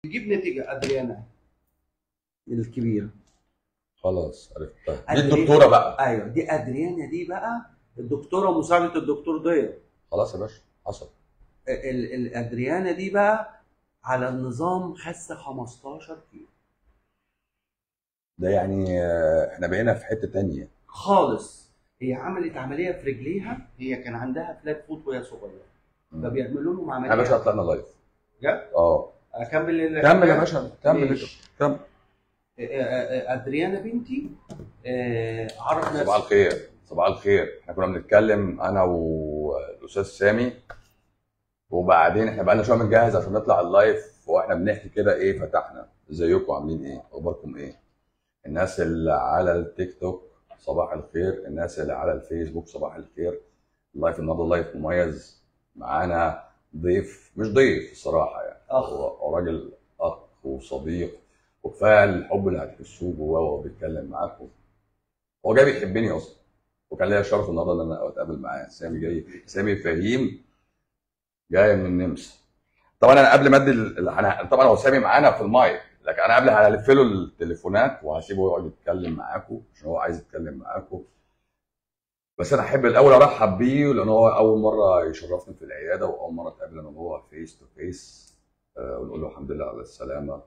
تجيب نتيجه ادريانا الكبيره خلاص عرفتها دي أدري- الدكتوره بقى ايوه دي ادريانا دي بقى الدكتوره مساعده الدكتور ضياء خلاص يا باشا حصل ال- ال- الادريانا دي بقى على النظام خس 15 كيلو ده يعني آه، احنا بقينا في حته تانية خالص هي عملت عمليه في رجليها هي كان عندها فلات فوت وهي صغيره فبيعملوا لهم احنا يا باشا عمليه طلعنا لايف جد؟ اه اكمل ال- كمل يا باشا كمل ماشي. كمل آه، آه، آه، ادريانا بنتي آه، عرف صباح نفسه الخير صباح الخير احنا كنا بنتكلم انا والاستاذ سامي وبعدين احنا بقالنا شويه بنجهز عشان نطلع اللايف واحنا بنحكي كده ايه فتحنا ازيكم عاملين ايه اخباركم ايه الناس اللي على التيك توك صباح الخير الناس اللي على الفيسبوك صباح الخير اللايف النهارده لايف مميز معانا ضيف مش ضيف الصراحه يعني اخ هو راجل اخ وصديق وكفايه الحب اللي هتحسوه جواه وهو بيتكلم معاكم هو جاي بيحبني اصلا وكان ليا الشرف النهارده ان انا اتقابل معاه سامي جاي سامي فهيم جاي من النمسا طبعا انا قبل ما ادي ال- انا طبعا هو سامي معانا في المايك لكن انا قبل هلف له التليفونات وهسيبه يقعد يتكلم معاكم عشان هو عايز يتكلم معاكم بس انا احب الاول ارحب بيه لان هو اول مره يشرفني في العياده واول مره اتقابل انا وهو فيس تو فيس ونقول له الحمد لله على السلامه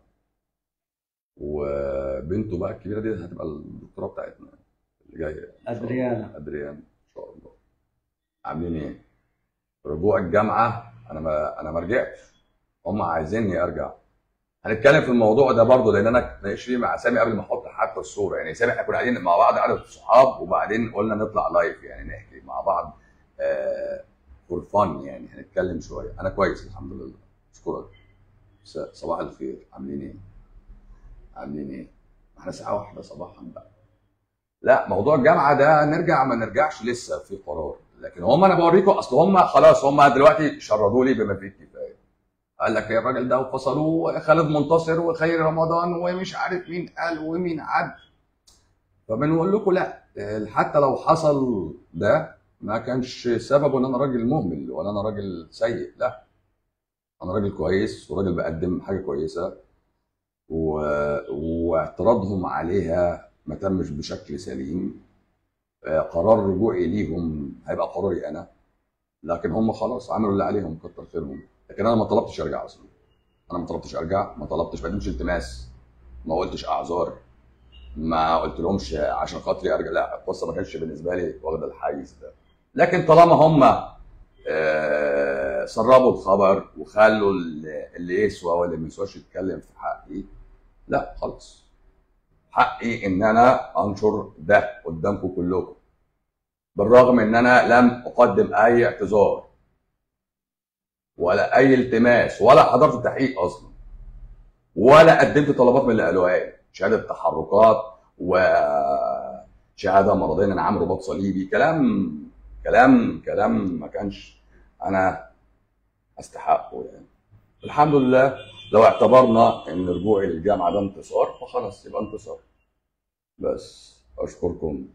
وبنته بقى الكبيره دي هتبقى الدكتوره بتاعتنا اللي جايه إن شاء الله. أدريانا. ادريان ان شاء الله عاملين ايه؟ رجوع الجامعه انا ما انا ما رجعتش هم عايزيني ارجع هنتكلم في الموضوع ده برضه لان انا ناقش فيه مع سامي قبل ما احط حتى الصوره يعني سامي احنا كنا قاعدين مع بعض قعده صحاب وبعدين قلنا نطلع لايف يعني نحكي مع بعض فور فن يعني هنتكلم شويه انا كويس الحمد لله اشكرك س- صباح الخير عاملين ايه؟ عاملين ايه؟ احنا ساعه واحده صباحا بقى لا موضوع الجامعه ده نرجع ما نرجعش لسه في قرار لكن هم انا بوريكم اصل هم خلاص هم دلوقتي شردوا لي بما فيه الكفايه قال لك يا الراجل ده وفصلوه خالد منتصر وخير رمضان ومش عارف مين قال ومين عد فبنقول لكم لا حتى لو حصل ده ما كانش سببه ان انا راجل مهمل ولا انا راجل سيء لا انا راجل كويس وراجل بقدم حاجه كويسه و... واعتراضهم عليها ما تمش بشكل سليم آه، قرار رجوعي ليهم هيبقى قراري انا لكن هم خلاص عملوا اللي عليهم كتر خيرهم لكن انا ما طلبتش ارجع اصلا انا ما طلبتش ارجع ما طلبتش ما قدمتش التماس ما قلتش اعذار ما قلت لهمش عشان خاطري ارجع لا القصه ما كانتش بالنسبه لي واخده الحيز ده لكن طالما هم آه، سربوا الخبر وخلوا اللي اللي يسوى واللي ما يسواش يتكلم في حقي لا خلاص حقي ان انا انشر ده قدامكم كلكم بالرغم ان انا لم اقدم اي اعتذار ولا اي التماس ولا حضرت تحقيق اصلا ولا قدمت طلبات من اللي قالوها لي شهاده تحركات وشهاده مرضيه ان انا عامل رباط صليبي كلام كلام كلام ما كانش انا استحقه يعني الحمد لله لو اعتبرنا ان رجوعي للجامعه ده انتصار فخلاص يبقى انتصار بس اشكركم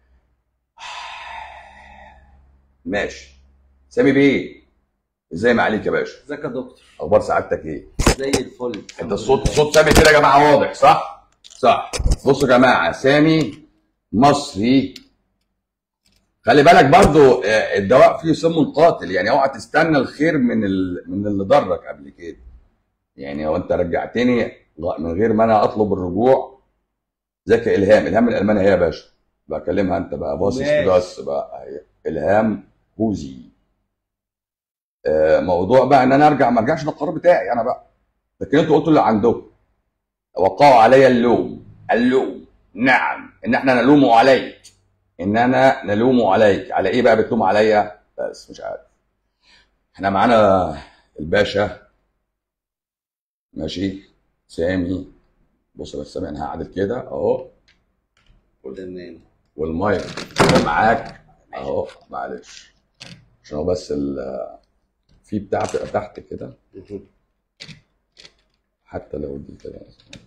ماشي سامي بيه ازاي ما عليك يا باشا ازيك يا دكتور اخبار سعادتك ايه زي الفل انت الصوت صوت سامي كده يا جماعه واضح صح صح بصوا يا جماعه سامي مصري خلي بالك برضو آه، الدواء فيه سم قاتل يعني اوعى تستنى الخير من ال... من اللي ضرك قبل كده يعني هو انت رجعتني غ- من غير ما انا اطلب الرجوع زكي الهام الهام الالماني هي يا باشا بكلمها انت بقى باصص ماشي. بس بقى هي. الهام هوزي آه، موضوع بقى ان انا ارجع ما ارجعش للقرار بتاعي انا بقى لكن انتوا قلتوا اللي عندكم وقعوا علي اللوم اللوم نعم ان احنا نلوم عليك اننا نلوم عليك على ايه بقى بتلوم عليا بس مش عارف احنا معانا الباشا ماشي سامي بص بس سامي انا هعدل كده اهو تمام والمايك معاك اهو معلش عشان هو بس ال في بتاع بتبقى تحت كده حتى لو دي كده مثلا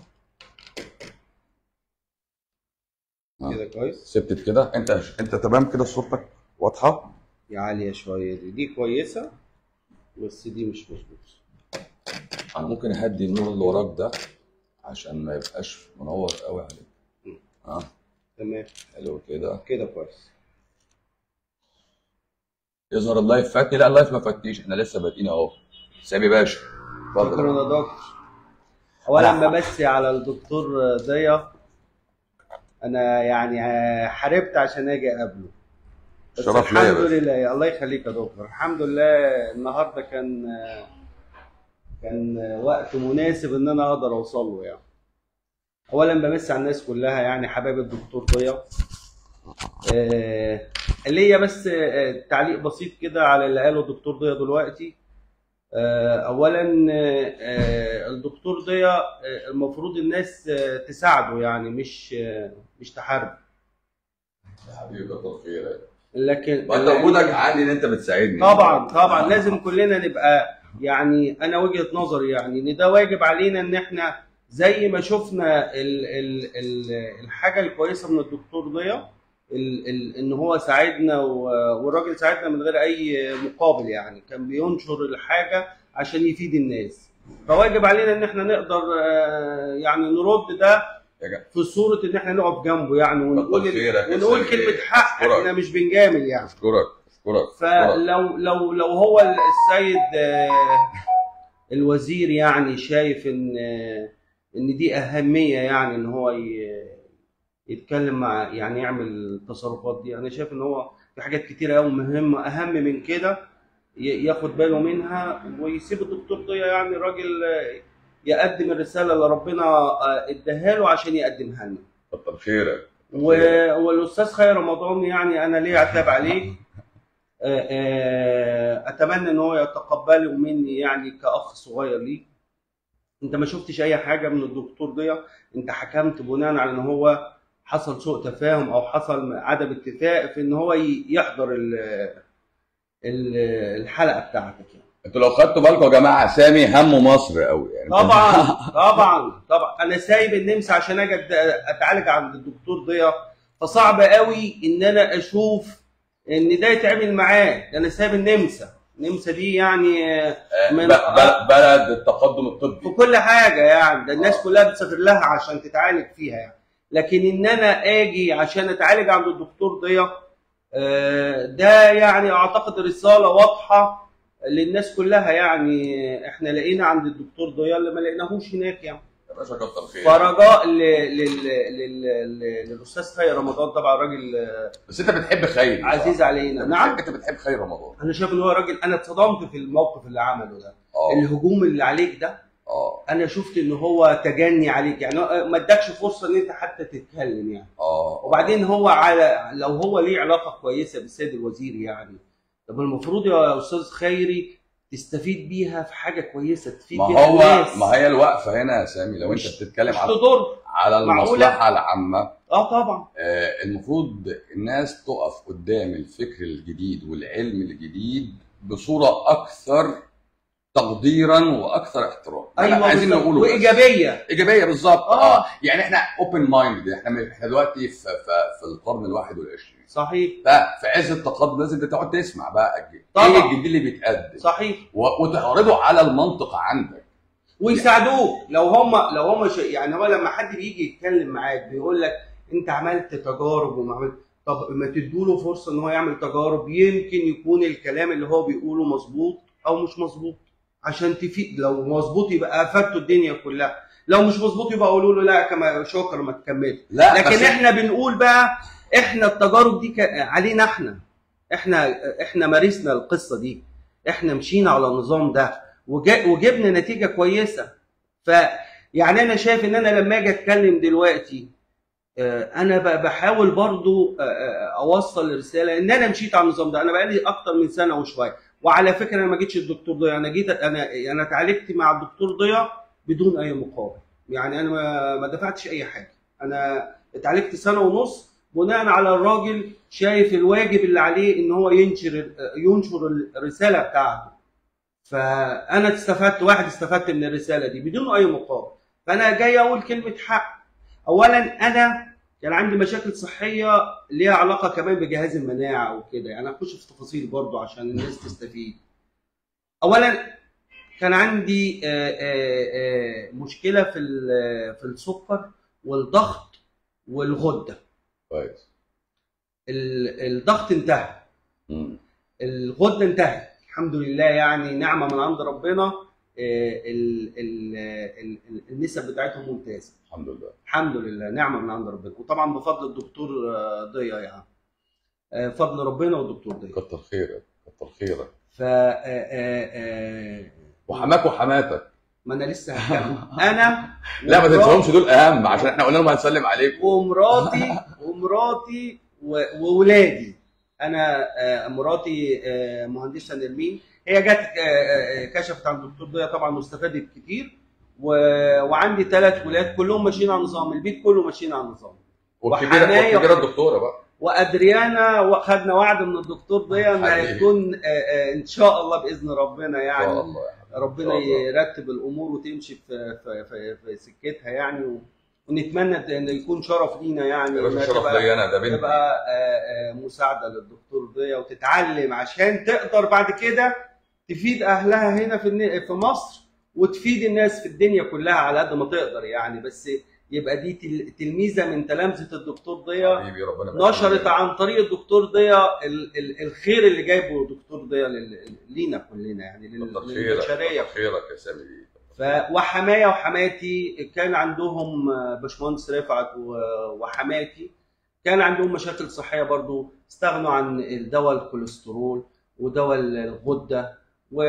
آه. كده كويس سبتت كده انت انت تمام كده صورتك واضحه يا عالية شوية دي دي كويسة بس دي مش مظبوطة انا ممكن اهدي النور اللي وراك ده عشان ما يبقاش منور قوي عليك اه تمام حلو كده كده كويس يظهر اللايف فاتني لا اللايف ما فاتنيش احنا لسه بادئين اهو سامي باشا شكرا اتفضل يا دكتور اولا بمسي على الدكتور ضياء انا يعني حاربت عشان اجي اقابله بس شرف ليا يا الحمد باشا. لله الله يخليك يا دكتور الحمد لله النهارده كان كان وقت مناسب ان انا اقدر اوصل له يعني اولا بمسي على الناس كلها يعني حبايب الدكتور ضياء آه، ليا بس آه، تعليق بسيط كده على اللي قاله الدكتور ضياء دلوقتي آه، اولا آه، آه، الدكتور ضياء آه، المفروض الناس آه، تساعده يعني مش آه، مش تحاربه يا حبيبي كتر خيرك لكن ما انت وجودك عندي ان انت بتساعدني طبعا طبعا لازم كلنا نبقى يعني انا وجهه نظري يعني ان ده واجب علينا ان احنا زي ما شفنا ال ال ال الحاجه الكويسه من الدكتور ضياء ال ال ان هو ساعدنا و- والراجل ساعدنا من غير اي مقابل يعني كان بينشر الحاجه عشان يفيد الناس فواجب علينا ان احنا نقدر آه، يعني نرد ده يا جدع. في صوره ان احنا نقف جنبه يعني ونقول كتر خيرك يا ونقول سيدي. كلمه حق أشكرك. احنا مش بنجامل يعني اشكرك اشكرك أشكرك. فلو لو لو هو السيد آه، الوزير يعني شايف ان آه، ان دي اهميه يعني ان هو ي- يتكلم مع يعني يعمل التصرفات دي انا شايف ان هو في حاجات كتيره قوي مهمه اهم من كده ي- ياخد باله منها ويسيب الدكتور ضياء يعني الراجل آه، يقدم الرساله اللي ربنا آه، اداها له عشان يقدمها لنا كتر خيرك و- والاستاذ خير رمضان يعني انا ليه عتاب عليه آه، آه، اتمنى ان هو يتقبله مني يعني كاخ صغير ليه انت ما شفتش اي حاجه من الدكتور ضياء انت حكمت بناء على ان هو حصل سوء تفاهم او حصل عدم اتفاق في ان هو ي- يحضر ال- ال- الحلقه بتاعتك يعني. انتوا لو خدتوا بالكم يا جماعه سامي همه مصر قوي يعني طبعا طبعا طبعا انا سايب النمسا عشان اجي أت- اتعالج عند الدكتور ضياء فصعب قوي ان انا اشوف ان ده يتعمل معاه ده انا سايب النمسا النمسا دي يعني آه، آه، من- ب- ب- بلد التقدم في الطبي كل حاجه يعني ده الناس كلها بتسافر لها عشان تتعالج فيها يعني لكن ان انا اجي عشان اتعالج عند الدكتور ضياء آه، ده يعني اعتقد رساله واضحه للناس كلها يعني احنا لقينا عند الدكتور ضياء اللي ما لقيناهوش هناك يعني يا باشا كتر خيرك فرجاء ل- لل- لل- لل- للاستاذ خير رمضان طبعا راجل آه، بس انت بتحب خير عزيز علينا نعم انت بتحب خير رمضان انا شايف ان هو راجل انا اتصدمت في الموقف اللي عمله ده اه الهجوم اللي عليك ده اه انا شفت ان هو تجني عليك يعني هو ما ادكش فرصه ان انت حتى تتكلم يعني اه وبعدين هو على لو هو ليه علاقه كويسه بالسيد الوزير يعني طب المفروض يا استاذ خيري تستفيد بيها في حاجه كويسه تفيد ما بيها هو الناس ما هي الوقفه هنا يا سامي لو انت مش- بتتكلم مش على تضر على معقولة؟ المصلحه العامه اه طبعا آه، المفروض الناس تقف قدام الفكر الجديد والعلم الجديد بصوره اكثر تقديرا واكثر احترام ايوه عايزين بالظبط. نقوله بس. وايجابيه ايجابيه بالظبط آه. اه يعني احنا اوبن مايند احنا احنا دلوقتي في, في, في القرن الواحد والعشرين صحيح ففي عز التقدم لازم انت تقعد تسمع بقى الجديد. طبعا. ايه الجديد اللي بيتقدم صحيح و- وتعرضه على المنطق عندك ويساعدوك لو هم لو هم ش... يعني هو لما حد بيجي يتكلم معاك بيقول لك انت عملت تجارب وما عملت طب ما تدوله فرصه ان هو يعمل تجارب يمكن يكون الكلام اللي هو بيقوله مظبوط او مش مظبوط عشان تفيد لو مظبوط يبقى افدته الدنيا كلها لو مش مظبوط يبقى قولوا له لا كما شكرا ما تكملش لا لكن بس احنا بنقول بقى احنا التجارب دي ك- علينا احنا احنا احنا مارسنا القصه دي احنا مشينا على النظام ده وجا- وجبنا نتيجه كويسه ف يعني انا شايف ان انا لما اجي اتكلم دلوقتي آه، انا ب- بحاول برضو آه، آه، اوصل رساله ان انا مشيت على النظام ده انا بقالي اكتر من سنه وشويه وعلى فكره انا ما جيتش الدكتور ضياء انا جيت انا انا اتعالجت مع الدكتور ضياء بدون اي مقابل يعني انا ما ما دفعتش اي حاجه انا اتعالجت سنه ونص بناء على الراجل شايف الواجب اللي عليه ان هو ينشر ينشر الرساله بتاعته فانا استفدت واحد استفدت من الرساله دي بدون اي مقابل فانا جاي اقول كلمه حق اولا انا كان عندي مشاكل صحيه ليها علاقه كمان بجهاز المناعه وكده يعني اخش في تفاصيل برضو عشان الناس تستفيد اولا كان عندي آه، آه، آه، مشكله في ال- في السكر والضغط والغده كويس ال- الضغط انتهى مم. الغده انتهت الحمد لله يعني نعمه من عند ربنا آه، ال- ال- ال- ال- النسب بتاعتهم ممتازه الحمد لله الحمد لله نعمه من عند ربنا وطبعا بفضل الدكتور آه، ضياء يعني آه، فضل ربنا والدكتور ضياء كتر خيرك كتر خيرك ف آه، آه، آه، وحماك وحماتك ما انا لسه هتكلم انا لا ما ومراتي- تنساهمش دول اهم عشان احنا قلنا لهم هنسلم عليكم ومراتي ومراتي و- وولادي انا آه، مراتي آه، مهندسه نرمين هي جت آه، آه، كشفت عند الدكتور ضياء طبعا واستفادت كتير و- وعندي ثلاث ولاد كلهم ماشيين على النظام البيت كله ماشيين على النظام والكبيره وحماية والكبيره وح- الدكتوره بقى وادريانا خدنا وعد من الدكتور ضياء ان حبيبي. هيكون آه، آه، ان شاء الله باذن ربنا ان شاء يعني الله ربنا إن شاء الله. يرتب الامور وتمشي في في في, في سكتها يعني و- ونتمنى ان يكون شرف لينا يعني يا باشا إنها شرف تبقى- ليا انا ده بنتي تبقى آه، آه، مساعده للدكتور ضياء وتتعلم عشان تقدر بعد كده تفيد اهلها هنا في الن- في مصر وتفيد الناس في الدنيا كلها على قد ما تقدر يعني بس يبقى دي تل- تلميذه من تلامذه الدكتور ضياء حبيبي ربنا يبارك نشرت فيك. عن طريق الدكتور ضياء ال- ال- الخير اللي جايبه الدكتور ضياء لل- لينا كلنا يعني لل- كتر خيرك للبشريه كتر خيرك يا سامي بيه. ف وحمايا وحماتي كان عندهم آه، باشمهندس رفعت و- وحماتي كان عندهم مشاكل صحيه برضو استغنوا عن الدواء الكوليسترول ودواء الغده و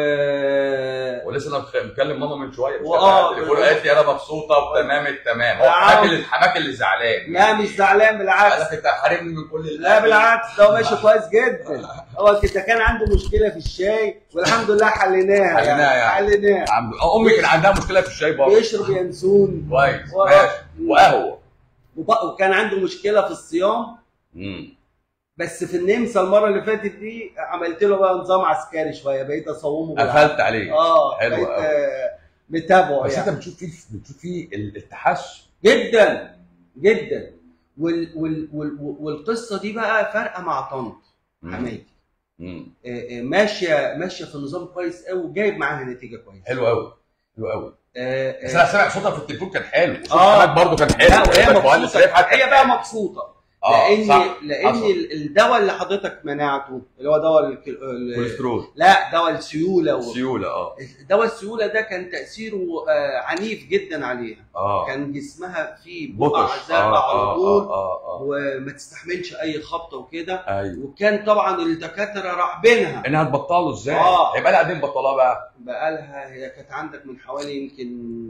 ولسه انا مخ- مكلم ماما من شويه مش وآه. كده؟ التليفون قالت لي انا مبسوطه وتمام التمام هو نعم. حماك اللي حماك اللي زعلان لا مش زعلان قال بالعكس لك انت حارمني من كل لا بالعكس ده هو ماشي كويس جدا هو كده كان عنده مشكله في الشاي والحمد لله حليناها حليناها يعني. حليناها عم- آه، امي كان عندها مشكله في الشاي برضه بيشرب ينسون كويس و- ماشي وقهوه وبق- وكان عنده مشكله في الصيام امم بس في النمسا المره اللي فاتت دي عملت له بقى نظام عسكري شويه بقيت اصومه بالعافية. قفلت عليه اه حلو بقيت أوي. آه، متابعه بس انت يعني بتشوف فيه بتشوف فيه التحسن جدا جدا وال وال وال والقصه دي بقى فارقه مع طنط مم. حماتي مم. آه، آه، ماشيه ماشيه في النظام كويس قوي وجايب معاها نتيجه كويسه حلو قوي حلو قوي آه، بس آه، انا سامع صوتها في التليفون كان حلو وصوت آه. حماك برضه كان حلو لا وهي صوتك مهندس مبسوطه رفعت كان هي بقى حلو. مبسوطه اه لان صح لان حصل. ال- الدواء اللي حضرتك منعته اللي هو دواء الك- ال- كوليسترول لا دواء السيوله و- سيوله اه دواء السيوله ده كان تاثيره آه، عنيف جدا عليها اه كان جسمها فيه بقع بطش زرقاء اه على اه طول اه اه وما تستحملش اي خبطه وكده ايوه وكان طبعا الدكاتره راعبينها انها تبطله ازاي؟ آه. هيبقى لها قاعدين بطلها بقى بقالها هي كانت عندك من حوالي يمكن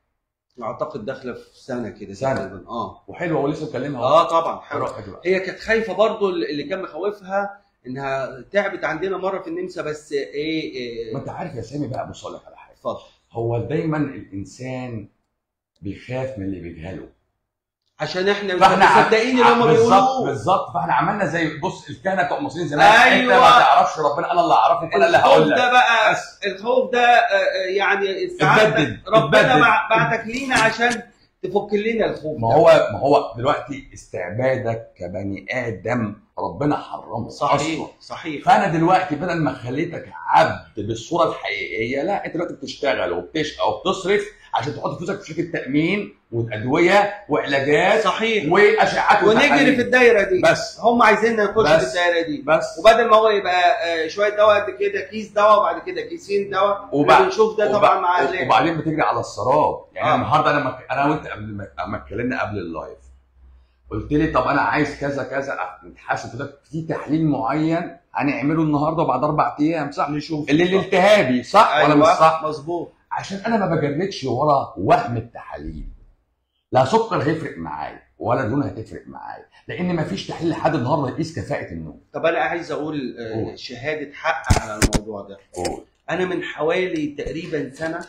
اعتقد داخله في سنه كده سنة. تقريباً. اه وحلوه ولسه مكلمها اه طبعا حلو. روح دلوقتي. هي كانت خايفه برضو اللي كان مخوفها انها تعبت عندنا مره في النمسا بس ايه, إيه ما انت عارف يا سامي بقى بص أقول لك على حاجه اتفضل هو دايما الانسان بيخاف من اللي بيجهله عشان احنا مش فاحنا عم- مصدقين اللي هم بالظبط بيقولوه بالظبط فاحنا عملنا زي بص الكهنه بتوع المصريين زمان أيوة. انت ما تعرفش ربنا انا اللي اعرفك انا اللي الخوف هقول لك ده بقى بس. الخوف ده آه، آه، يعني ساعات اتبدد، ربنا اتبدد. بع- بعتك لينا عشان تفك لنا الخوف ما ده. هو ما هو دلوقتي استعبادك كبني ادم ربنا حرمه صحيح أصلاً. صحيح فانا دلوقتي بدل ما خليتك عبد بالصوره الحقيقيه لا انت دلوقتي بتشتغل وبتشقى وبتصرف عشان تحط فلوسك في شركه تامين وادويه وعلاجات صحيح واشعات ونجري وتحاليل. في الدايره دي بس هم عايزيننا نخش في بس. الدايره دي بس وبدل ما هو يبقى آه، شويه دواء قد كده كيس دواء وبعد كده كيسين دواء وبعد- بنشوف ده وب- طبعا مع ال- وبعدين بتجري على السراب يعني آه. آه. النهارده انا مك... انا وانت قبل ما اما اتكلمنا قبل اللايف قلت لي طب انا عايز كذا كذا نتحاسب في ده في تحليل معين هنعمله النهارده وبعد اربع ايام صح نشوف اللي الالتهابي صح ولا مش صح؟ مظبوط عشان انا ما بجردش ورا وهم التحاليل لا سكر هيفرق معايا ولا دهون هتفرق معايا لان ما فيش تحليل لحد النهارده يقيس كفاءه النوم طب انا عايز اقول آه، قول. شهاده حق على الموضوع ده قول انا من حوالي تقريبا سنه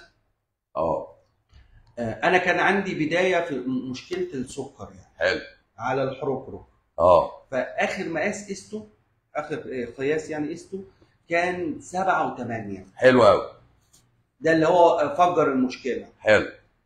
اه آه، انا كان عندي بدايه في م- مشكله السكر يعني حلو على الحروكرو اه فاخر مقاس قسته اخر آه، قياس يعني قسته كان سبعة وثمانية حلو قوي ده اللي هو فجر المشكله حلو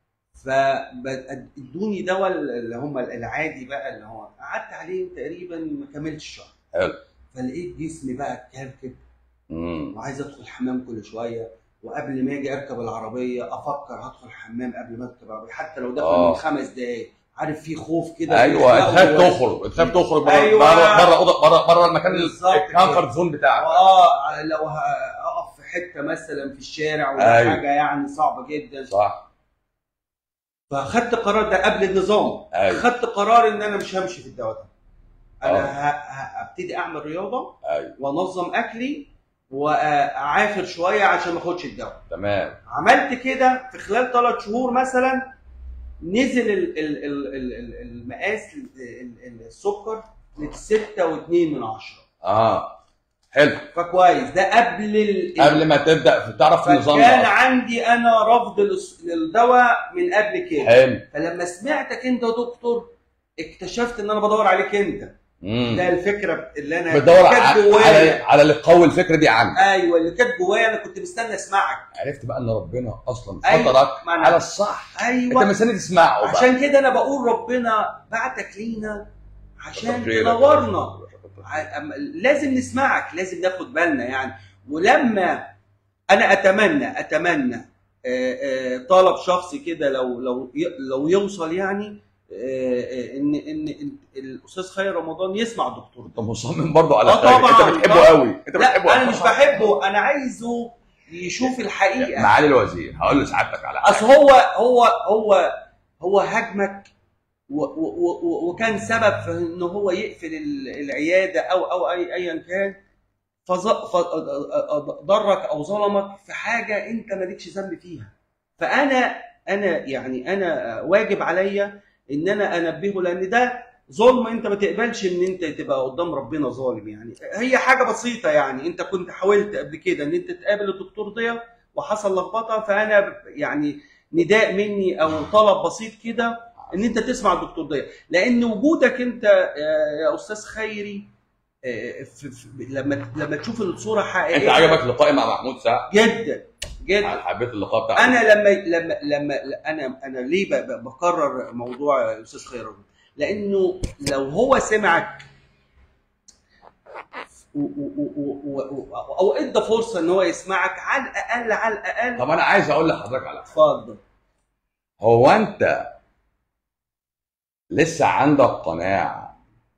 فادوني دواء اللي هم العادي بقى اللي هو قعدت عليه تقريبا ما كملتش شهر حلو. فلقيت جسمي بقى كركب امم وعايز ادخل الحمام كل شويه وقبل ما اجي اركب العربيه افكر هدخل الحمام قبل ما اركب العربيه حتى لو داخل آه. من خمس دقايق عارف في خوف كده ايوه بيخلقه تخاف جواك. تخرج تخاف تخرج بره أيوة. بره بره اوضه بره بره المكان بالظبط الكامفورت زون بتاعك اه لو هقف في حته مثلا في الشارع ولا أيوة. حاجه يعني صعبه جدا صح فاخدت قرار ده قبل النظام ايوه خدت قرار ان انا مش همشي في الدواء ده انا آه. ه- ه- هبتدي اعمل رياضه ايوه وانظم اكلي واعافر شويه عشان ما اخدش الدواء تمام عملت كده في خلال ثلاث شهور مثلا نزل ال- ال- ال- ال- ال- المقاس ال- ال- السكر ل 6.2 من عشرة اه حلو فكويس ده قبل ال... قبل ما تبدا تعرف النظام فكان ده عندي انا رفض للس- للدواء من قبل كده حلو فلما سمعتك انت يا دكتور اكتشفت ان انا بدور عليك انت مم. ده الفكره اللي انا بتدور كانت ع- على جوايا على اللي قوي الفكره دي عنك ايوه اللي كانت جوايا انا كنت مستني اسمعك عرفت بقى ان ربنا اصلا أيوة. فطرك ما أنا- على الصح انت ايوه مستني تسمعه بقى عشان كده انا بقول ربنا بعتك لينا عشان كتر خيرك. تنورنا ع- أم- لازم نسمعك لازم ناخد بالنا يعني ولما انا اتمنى اتمنى آه، آه، طلب شخصي كده لو لو ي- لو يوصل يعني آه، آه، ان ان إن الاستاذ خير رمضان يسمع الدكتور انت مصمم برضه على آه حاجه طبعاً، انت بتحبه طبعاً. قوي انت بتحبه لا انا قوي. مش بحبه انا عايزه يشوف الحقيقه معالي الوزير هقول لسعادتك على اصل حاجه هو هو هو هو هاجمك و- و- و- وكان سبب في ان هو يقفل ال- العياده او او اي ايا كان فضرك او ظلمك في حاجه انت مالكش ذنب فيها فانا انا يعني انا واجب عليا ان انا انبهه لان ده ظلم انت ما تقبلش ان انت تبقى قدام ربنا ظالم يعني هي حاجه بسيطه يعني انت كنت حاولت قبل كده ان انت تقابل الدكتور ضياء وحصل لخبطه فانا يعني نداء مني او طلب بسيط كده ان انت تسمع الدكتور ضياء لان وجودك انت آه، يا استاذ خيري آه، في في لما لما تشوف الصوره حقيقيه انت عجبك لقائي مع محمود سعد جدا جدا حبيت اللقاء بتاعك انا لما لما لما انا انا ليه ب- ب- بكرر موضوع الاستاذ خيري لانه لو هو سمعك و- و- و- و- و- او ادى فرصه ان هو يسمعك على الاقل على الاقل طب انا عايز اقول لحضرتك على حاجه اتفضل هو انت لسه عندك قناعه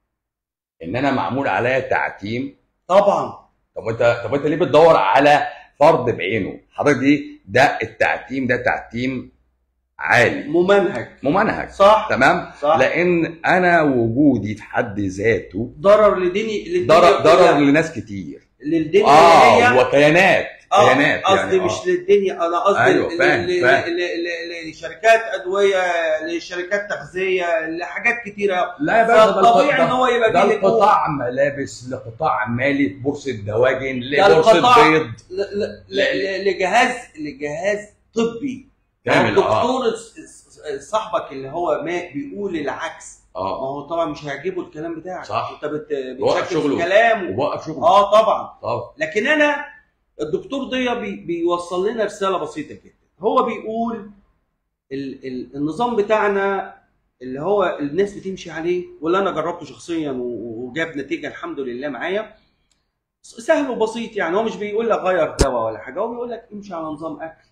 ان انا معمول عليا تعتيم طبعا طب انت طب انت ليه بتدور على فرد بعينه حضرتك دي ده التعتيم ده تعتيم عالي ممنهج ممنهج صح تمام صح لان انا وجودي في حد ذاته ضرر لديني للدنيا ضرر ضرر كلها. لناس كتير للدنيا اه اللي هي وكيانات اه كيانات قصدي يعني مش آه. للدنيا انا قصدي أيوة، ل- فاهم، ل- فاهم. ل- ل- لشركات ادويه لشركات تغذيه لحاجات كتيره لا يا باشا ده فطبيعي ان الق- هو يبقى ده فيه نفوذ. القطاع ملابس لقطاع مالي بورصه دواجن ده لبورصه القطاع بيض ل- ل- ل- ل- لجهاز لجهاز طبي كامل اه الدكتور الس- الس- صاحبك اللي هو ما بيقول العكس ما اه هو طبعا مش هيعجبه الكلام بتاعك صح. انت بت- وقف بتشكل في شغله. كلام وبوقف شغل اه طبعا طب لكن انا الدكتور ضيا بي بيوصل لنا رساله بسيطه جدا هو بيقول ال ال النظام بتاعنا اللي هو الناس بتمشي عليه واللي انا جربته شخصيا و- وجاب نتيجه الحمد لله معايا سهل وبسيط يعني هو مش بيقول لك غير دواء ولا حاجه هو بيقول لك امشي على نظام اكل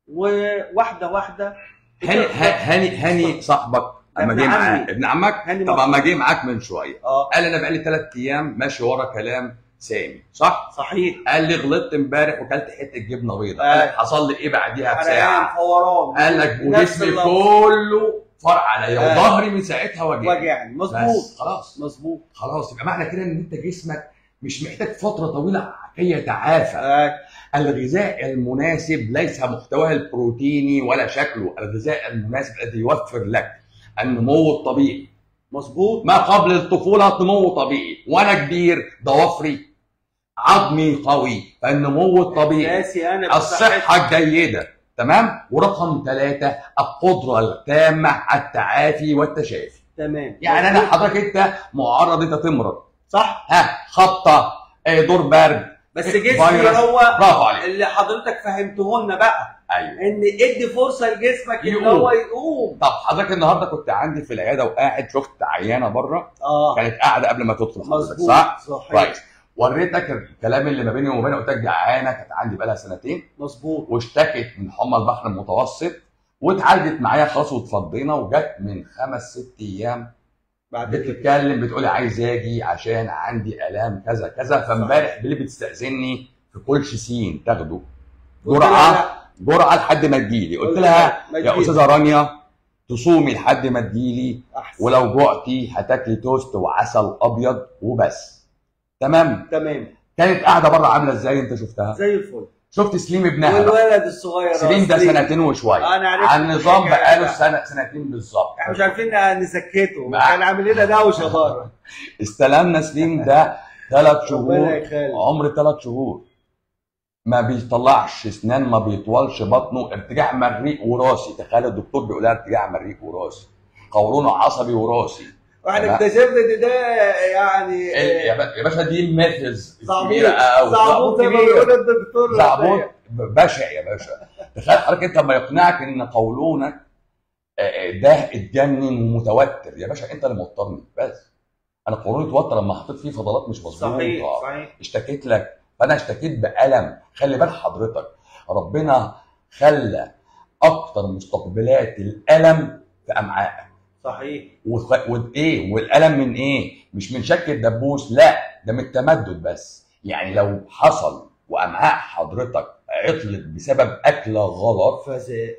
وواحده واحده هاني هاني هاني صاحبك اما ابن جه عمي. معاك ابن عمك هاني طب مصر. اما جه معاك من شويه اه قال انا بقالي ثلاث ايام ماشي ورا كلام سامي صح؟ صحيح قال لي غلطت امبارح وكلت حته جبنه بيضاء آه. قال لك حصل لي ايه بعديها حرقان بساعه فوران قال لك نفس وجسمي اللفظ. كله فرع عليا آه. وظهري من ساعتها وجعني وجعني مظبوط بس خلاص مظبوط خلاص يبقى معنى كده ان انت جسمك مش محتاج فتره طويله كي يتعافى آه. الغذاء المناسب ليس محتواه البروتيني ولا شكله الغذاء المناسب الذي يوفر لك النمو الطبيعي مظبوط ما قبل الطفولة نمو طبيعي وأنا كبير ضوافري عظمي قوي فالنمو الطبيعي ناسي انا الصحة الجيدة تمام ورقم ثلاثة القدرة التامة على التعافي والتشافي تمام يعني أنا مظبوط. حضرتك أنت معرض أنت تمرض صح ها خبطة آه، دور برد بس فيروس. جسمي هو برافو عليك اللي حضرتك فهمته لنا بقى أيوه ان ادي فرصه لجسمك ان يقوم. هو يقوم طب حضرتك النهارده كنت عندي في العياده وقاعد شفت عيانه بره اه كانت قاعده قبل ما تدخل حضرتك مظبوط صح؟ صحيح كويس وريتك الكلام اللي ما بيني وما بينها قلت لك جعانه كانت عندي بقالها سنتين مظبوط واشتكت من حمى البحر المتوسط واتعالجت معايا خلاص واتفضينا وجت من خمس ست ايام بعد كده بتتكلم بتقولي عايز اجي عشان عندي الام كذا كذا فامبارح بالليل بتستاذني في كل سين تاخده قلت لها جرعه جرعه لحد ما تجيلي قلت لها ما يا تجيلي. استاذه رانيا تصومي لحد ما تجيلي احسن ولو جوعتي هتاكلي توست وعسل ابيض وبس تمام تمام كانت قاعده بره عامله ازاي انت شفتها زي الفل شفت سليم ابنها بقى. والولد الصغير سليم ده أصلي. سنتين وشويه انا عرفت عن نظام الحكاية بقاله بقى. سنه سنتين بالظبط احنا مش عارفين نسكته ما- كان عامل لنا دوشه بره استلمنا سليم ده ثلاث ربنا شهور يخلي عمر ثلاث شهور ما بيطلعش اسنان ما بيطولش بطنه ارتجاع مريء وراثي تخيل الدكتور بيقول لها ارتجاع مريء وراثي قولونه عصبي وراثي واحنا لا. اكتشفنا ان ده يعني ال- يا با- يا باشا دي ميثز زعبوط كبيره قوي زعبوط زي ما كبير بيقول الدكتور زعبوط بشع يا باشا تخيل حضرتك انت لما يقنعك ان قولونك آه، آه، ده اتجنن ومتوتر يا باشا انت اللي موترني بس انا قولوني اتوتر لما حطيت فيه فضلات مش مظبوطه صحيح صحيح اشتكيت لك فانا اشتكيت بالم خلي بال حضرتك ربنا خلى اكتر مستقبلات الالم في امعائك صحيح وخ- وايه والالم من ايه مش من شك الدبوس لا ده من التمدد بس يعني لو حصل وامعاء حضرتك عطلت بسبب اكله غلط فزاء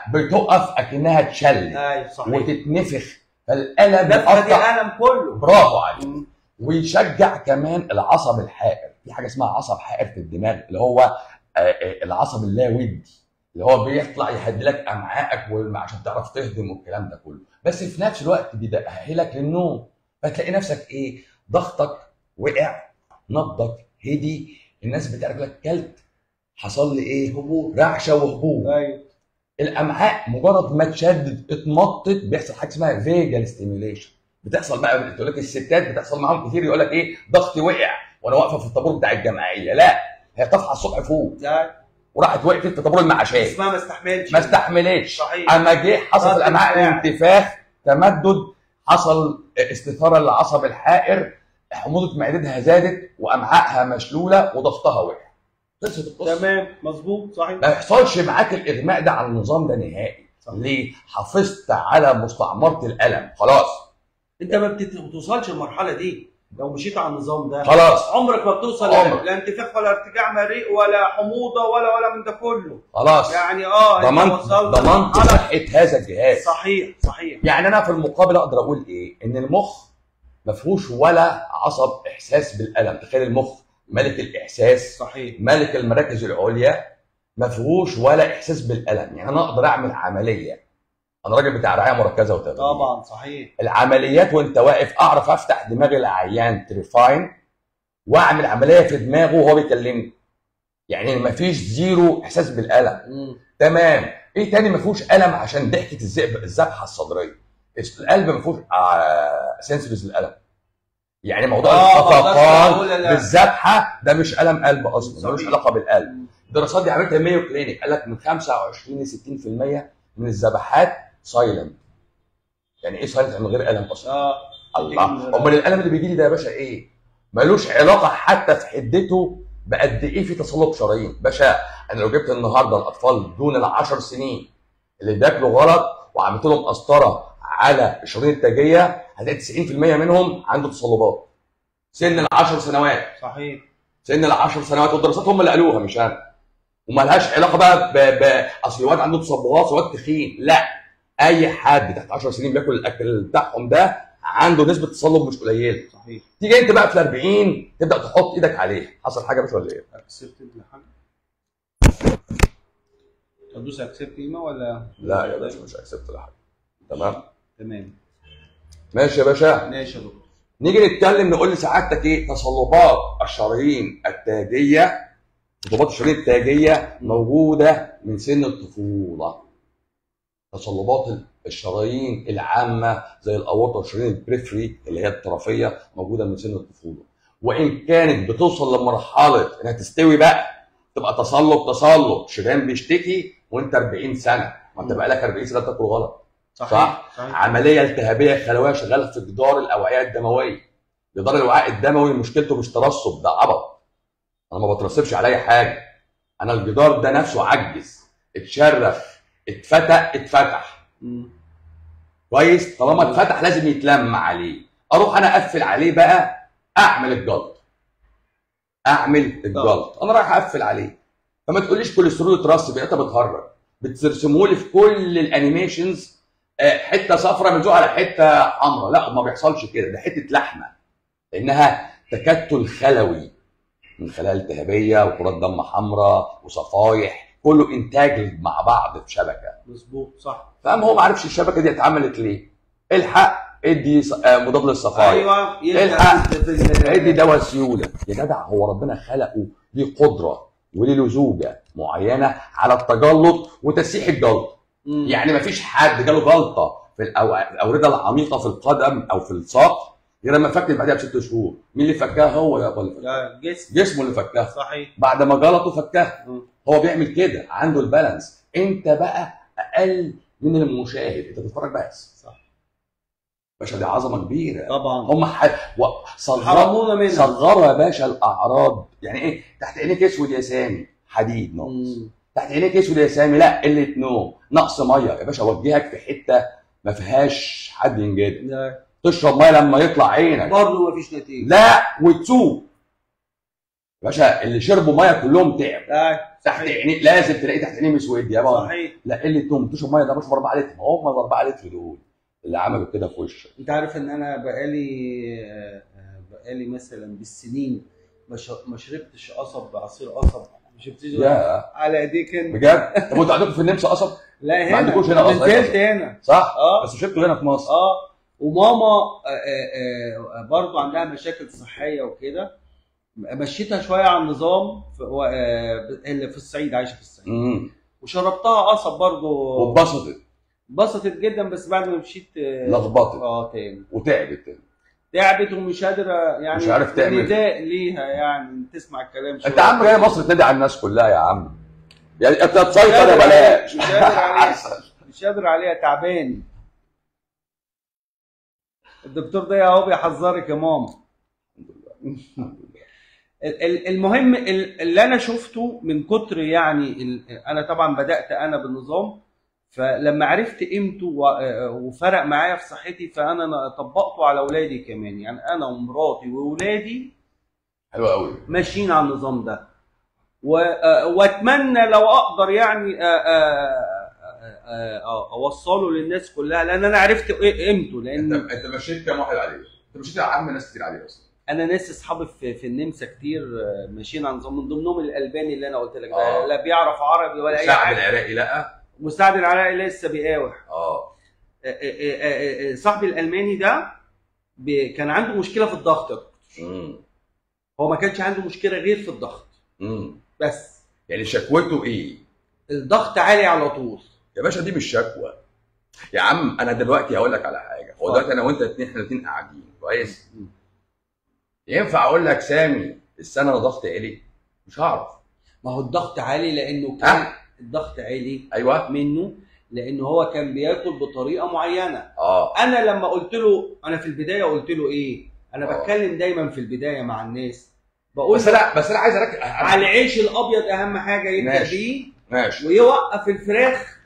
فبتقف اكنها تشل ايوه صحيح وتتنفخ فالالم نفخه دي بيقطع الم كله برافو عليك مم. ويشجع كمان العصب الحائر في حاجه اسمها عصب حائر في الدماغ اللي هو آه، آه، العصب اللاودي اللي هو بيطلع يهدي لك امعائك والم- عشان تعرف تهضم والكلام ده كله بس في نفس الوقت بيأهلك للنوم فتلاقي نفسك ايه ضغطك وقع نبضك هدي الناس بتعرف لك كلت حصل لي ايه هبوط رعشه وهبوط ايوه الامعاء مجرد ما تشدد اتمطت بيحصل حاجه اسمها فيجال ستيميوليشن بتحصل بقى تقول لك الستات بتحصل معاهم كتير يقول لك ايه ضغطي وقع وانا واقفه في الطابور بتاع الجمعيه لا هي طافحه الصبح فوق ده وراحت وقفت في طابور المعاشات اسمها ما استحملش ما استحملتش صحيح اما جه حصل ضغط في الامعاء الفعل. انتفاخ تمدد حصل استثاره للعصب الحائر حموضه معدتها زادت وامعائها مشلوله وضغطها وقع خلصت القصه تمام مظبوط صحيح ما يحصلش معاك الاغماء ده على النظام ده نهائي صح. ليه حافظت على مستعمره الالم خلاص انت ما بتت- بتوصلش المرحله دي لو مشيت على النظام ده خلاص عمرك ما بتوصل عمرك. لا انتفاخ ولا ارتجاع مريء ولا حموضه ولا ولا من ده كله خلاص يعني اه انت ضمنت وصلت ضمنت لمرحلة- صحه هذا الجهاز صحيح صحيح يعني انا في المقابل اقدر اقول ايه ان المخ ما فيهوش ولا عصب احساس بالالم تخيل المخ ملك الاحساس صحيح ملك المراكز العليا ما فيهوش ولا احساس بالالم يعني انا اقدر اعمل عمليه انا راجل بتاع رعايه مركزه وتدريب طبعا صحيح العمليات وانت واقف اعرف افتح دماغ العيان تريفاين واعمل عمليه في دماغه وهو بيكلمني يعني مفيش زيرو احساس بالالم مم. تمام ايه تاني ما فيهوش الم عشان ضحكه الذئب الذبحه الصدريه القلب ما فيهوش آه سنسورز الالم يعني موضوع آه، ما أقدرش الخفقان أقول لا. بالذبحه ده مش الم قلب اصلا ملوش صحيح. علاقه بالقلب مم. الدراسات دي عملتها مايو كلينيك قال لك من 25 ل 60% من الذبحات سايلنت يعني ايه سايلنت من غير الم اصلا اه الله من غير امال الالم اللي بيجي لي ده يا باشا ايه ملوش علاقه حتى في حدته بقد ايه في تصلب شرايين باشا انا لو جبت النهارده الاطفال دون العشر سنين اللي بياكلوا غلط وعملت لهم قسطره على الشرايين التاجيه هتلاقي 90% منهم عنده تصلبات سن العشر سنوات صحيح سن العشر سنوات والدراسات هم اللي قالوها مش انا وملهاش علاقه بقى ب... ب... اصل الواد عنده تصبغات واد تخين لا اي حد تحت 10 سنين بياكل الاكل بتاعهم ده عنده نسبه تصلب مش قليله صحيح تيجي انت بقى في ال 40 تبدا تحط ايدك عليه حصل حاجه مش ولا ايه؟ اكسبت الحاجه تدوس اكسبت ايما ولا لا يا باشا مش اكسبت ولا حاجه تمام تمام ماشي يا باشا ماشي يا دكتور نيجي نتكلم نقول لسعادتك ايه تصلبات الشرايين التاجيه تصلبات الشرايين التاجيه موجوده من سن الطفوله تصلبات الشرايين العامه زي الاورطه والشرايين البريفري اللي هي الطرفيه موجوده من سن الطفوله وان كانت بتوصل لمرحله انها تستوي بقى تبقى تصلب تصلب شريان بيشتكي وانت 40 سنه ما انت بقى لك 40 سنه بتاكل غلط صحيح صح؟ صحيح عمليه التهابيه خلويه شغاله في جدار الاوعيه الدمويه جدار الوعاء الدموي مشكلته مش ترسب ده عبط انا ما بترسبش على اي حاجه انا الجدار ده نفسه عجز اتشرخ اتفتح اتفتح مم. كويس طالما اتفتح لازم يتلم عليه اروح انا اقفل عليه بقى اعمل الجلط اعمل الجلط انا رايح اقفل عليه فما تقوليش كوليسترول اترسب يبقى انت بتهرج بترسموا لي في كل الانيميشنز آه، حته صفراء ملزوقه على حته حمراء لا ما بيحصلش كده ده حته لحمه لانها تكتل خلوي من خلايا التهابيه وكرات دم حمراء وصفايح كله انتاج مع بعض في شبكه مظبوط صح فقام هو ما عرفش الشبكه دي اتعملت ليه الحق ادي ص- آه، مضاد للصفايح ايوه يبدأ الحق. في ال- ادي دواء سيوله يا جدع هو ربنا خلقه ليه قدره وليه لزوجه معينه على التجلط وتسيح الجلط مم. يعني ما فيش حد جاله جلطه في الأو- الاورده العميقه في القدم او في الساق غير لما فك بعدها بست شهور مين اللي فكها هو يا اللي فكها ده جسم جسمه اللي فكها صحيح بعد ما جلطه فكها مم. هو بيعمل كده عنده البالانس انت بقى اقل من المشاهد انت بتتفرج بس صح باشا دي عظمه كبيره طبعا هم ح... و... صغروا حرمونا منها صغروا يا باشا الاعراض يعني ايه تحت عينيك اسود يا سامي حديد نقص مم. تحت عينيك اسود يا سامي لا قله نوم نقص ميه يا باشا وجهك في حته ما فيهاش حد ينجدك لا تشرب ميه لما يطلع عينك برضه مفيش نتيجه لا وتسوق يا باشا اللي شربوا ميه كلهم تعب لا تحت عينيك لازم تلاقي تحت عينيه مسود يا بابا صحيح لا قله نوم تشرب ميه ده مش 4 لتر ما هم 4 لتر دول اللي عملوا كده في وشك انت عارف ان انا بقالي آه، آه، بقالي مثلا بالسنين ما ش- ما شربتش قصب بعصير قصب ما شربتش يا على ايديك انت بجد طب انتوا عندكم في النمسا قصب لا هنا ما عندكوش هنا قصب؟ نزلت هنا صح اه بس شربته هنا في مصر اه وماما آه، آه، آه، برضو عندها مشاكل صحيه وكده مشيتها شويه على النظام في و- آه، اللي في الصعيد عايشه في الصعيد امم وشربتها قصب برضو واتبسطت انبسطت جدا بس بعد ما مشيت آه، لخبطت اه تاني وتعبت تعبت ومش قادره يعني مش عارف تعمل. نداء ليها يعني تسمع الكلام شويه انت يا عم جاي مصر تنادي على الناس كلها يا عم يعني انت تسيطر يا بلاش مش قادر عليها عسل. مش قادر عليها تعبان الدكتور ده اهو بيحذرك يا ماما ال- ال- المهم ال- اللي انا شفته من كتر يعني ال- انا طبعا بدات انا بالنظام فلما عرفت قيمته و- وفرق معايا في صحتي فانا طبقته على اولادي كمان يعني انا ومراتي واولادي حلو قوي ماشيين على النظام ده و- آه، واتمنى لو اقدر يعني آه، آه، آه، آه، اوصله للناس كلها لان انا عرفت إيه قيمته انت لان انت مشيت كام واحد عليه؟ انت مشيت يا عم ناس كتير عليه اصلا انا ناس اصحابي في, في النمسا كتير آه، ماشيين على نظام من ضمنهم الالباني اللي انا قلت لك آه. ده لا بيعرف عربي ولا اي الشعب حاجه العراقي لا مساعد العراقي لسه بيقاوح اه آه، آه، آه، آه، صاحبي الالماني ده ب- كان عنده مشكله في الضغط امم هو ما كانش عنده مشكله غير في الضغط امم بس يعني شكوته ايه؟ الضغط عالي على طول يا باشا دي مش شكوى يا عم انا دلوقتي هقول لك على حاجه هو اتفضل. دلوقتي انا وانت اتنين احنا اتنين قاعدين كويس مم. ينفع اقول لك سامي السنه انا ضغطي عالي مش هعرف ما هو الضغط عالي لانه كان ها الضغط عالي ايوه منه لانه هو كان بياكل بطريقه معينه اه انا لما قلت له انا في البدايه قلت له ايه انا آه. بتكلم دايما في البدايه مع الناس بقول بس لا بس انا عايز اركز على العيش الابيض اهم حاجه يبدا ماشي. بيه ماشي ويوقف الفراخ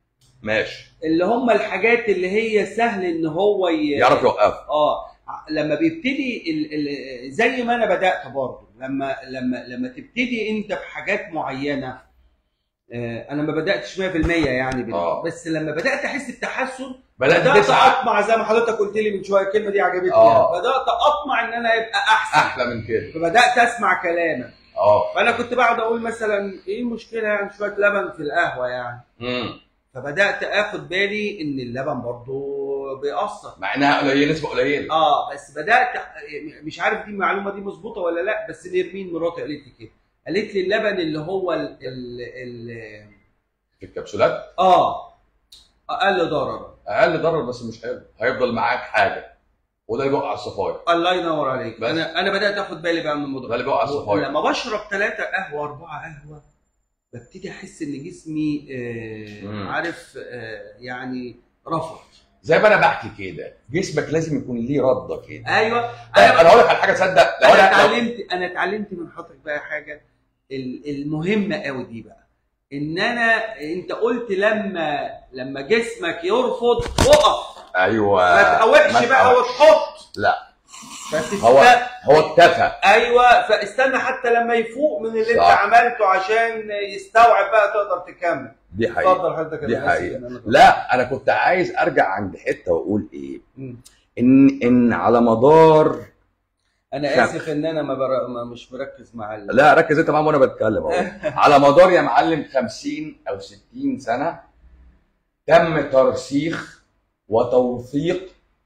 ماشي اللي هم الحاجات اللي هي سهل ان هو ي... يعرف يوقفها اه لما بيبتدي ال... ال... زي ما انا بدات برضه لما لما لما تبتدي انت بحاجات معينه آه، انا ما بداتش 100% يعني بال... آه. بس لما بدات احس بتحسن بدات بدات تسعى اطمع زي ما حضرتك قلت لي من شويه الكلمه دي عجبتني آه. بدات اطمع ان انا ابقى احسن احلى من كده فبدات اسمع كلامك اه فانا كنت بقعد اقول مثلا ايه المشكله يعني شويه لبن في القهوه يعني امم فبدات اخد بالي ان اللبن برضه بيأثر مع انها قليله نسبه قليله اه بس بدات مش عارف دي المعلومه دي مظبوطه ولا لا بس نرمين مراتي قالت لي كده قالت لي اللبن اللي هو ال ال ال في الكبسولات اه اقل ضررا اقل ضرر بس مش حلو هيفضل معاك حاجه وده اللي بيوقع الصفاير الله ينور عليك بس. انا انا بدات اخد بالي بقى من ده الموضوع اللي بيوقع الصفاير لما بشرب ثلاثة قهوة أربعة قهوة ببتدي أحس إن جسمي آه مم. عارف آه يعني رفض زي ما انا بحكي كده جسمك لازم يكون ليه رده كده ايوه طيب انا انا اقول لك على حاجه تصدق لو انا انا لو- اتعلمت انا اتعلمت من حضرتك بقى حاجه ال- المهمه قوي دي بقى ان انا انت قلت لما لما جسمك يرفض اقف ايوه ما تقاوحش ما بقى تقاوحش. وتحط لا فتست... هو هو اتفق ايوه فاستنى حتى لما يفوق من اللي انت صح. عملته عشان يستوعب بقى تقدر تكمل دي حقيقه اتفضل حضرتك دي أنا آسف حقيقة. إن أنا- لا انا كنت عايز ارجع عند حته واقول ايه مم. ان ان على مدار انا اسف ان انا ما, بر... ما مش مركز مع ال... لا ركز انت معايا وانا بتكلم اهو على مدار يا معلم 50 او 60 سنه تم ترسيخ وتوثيق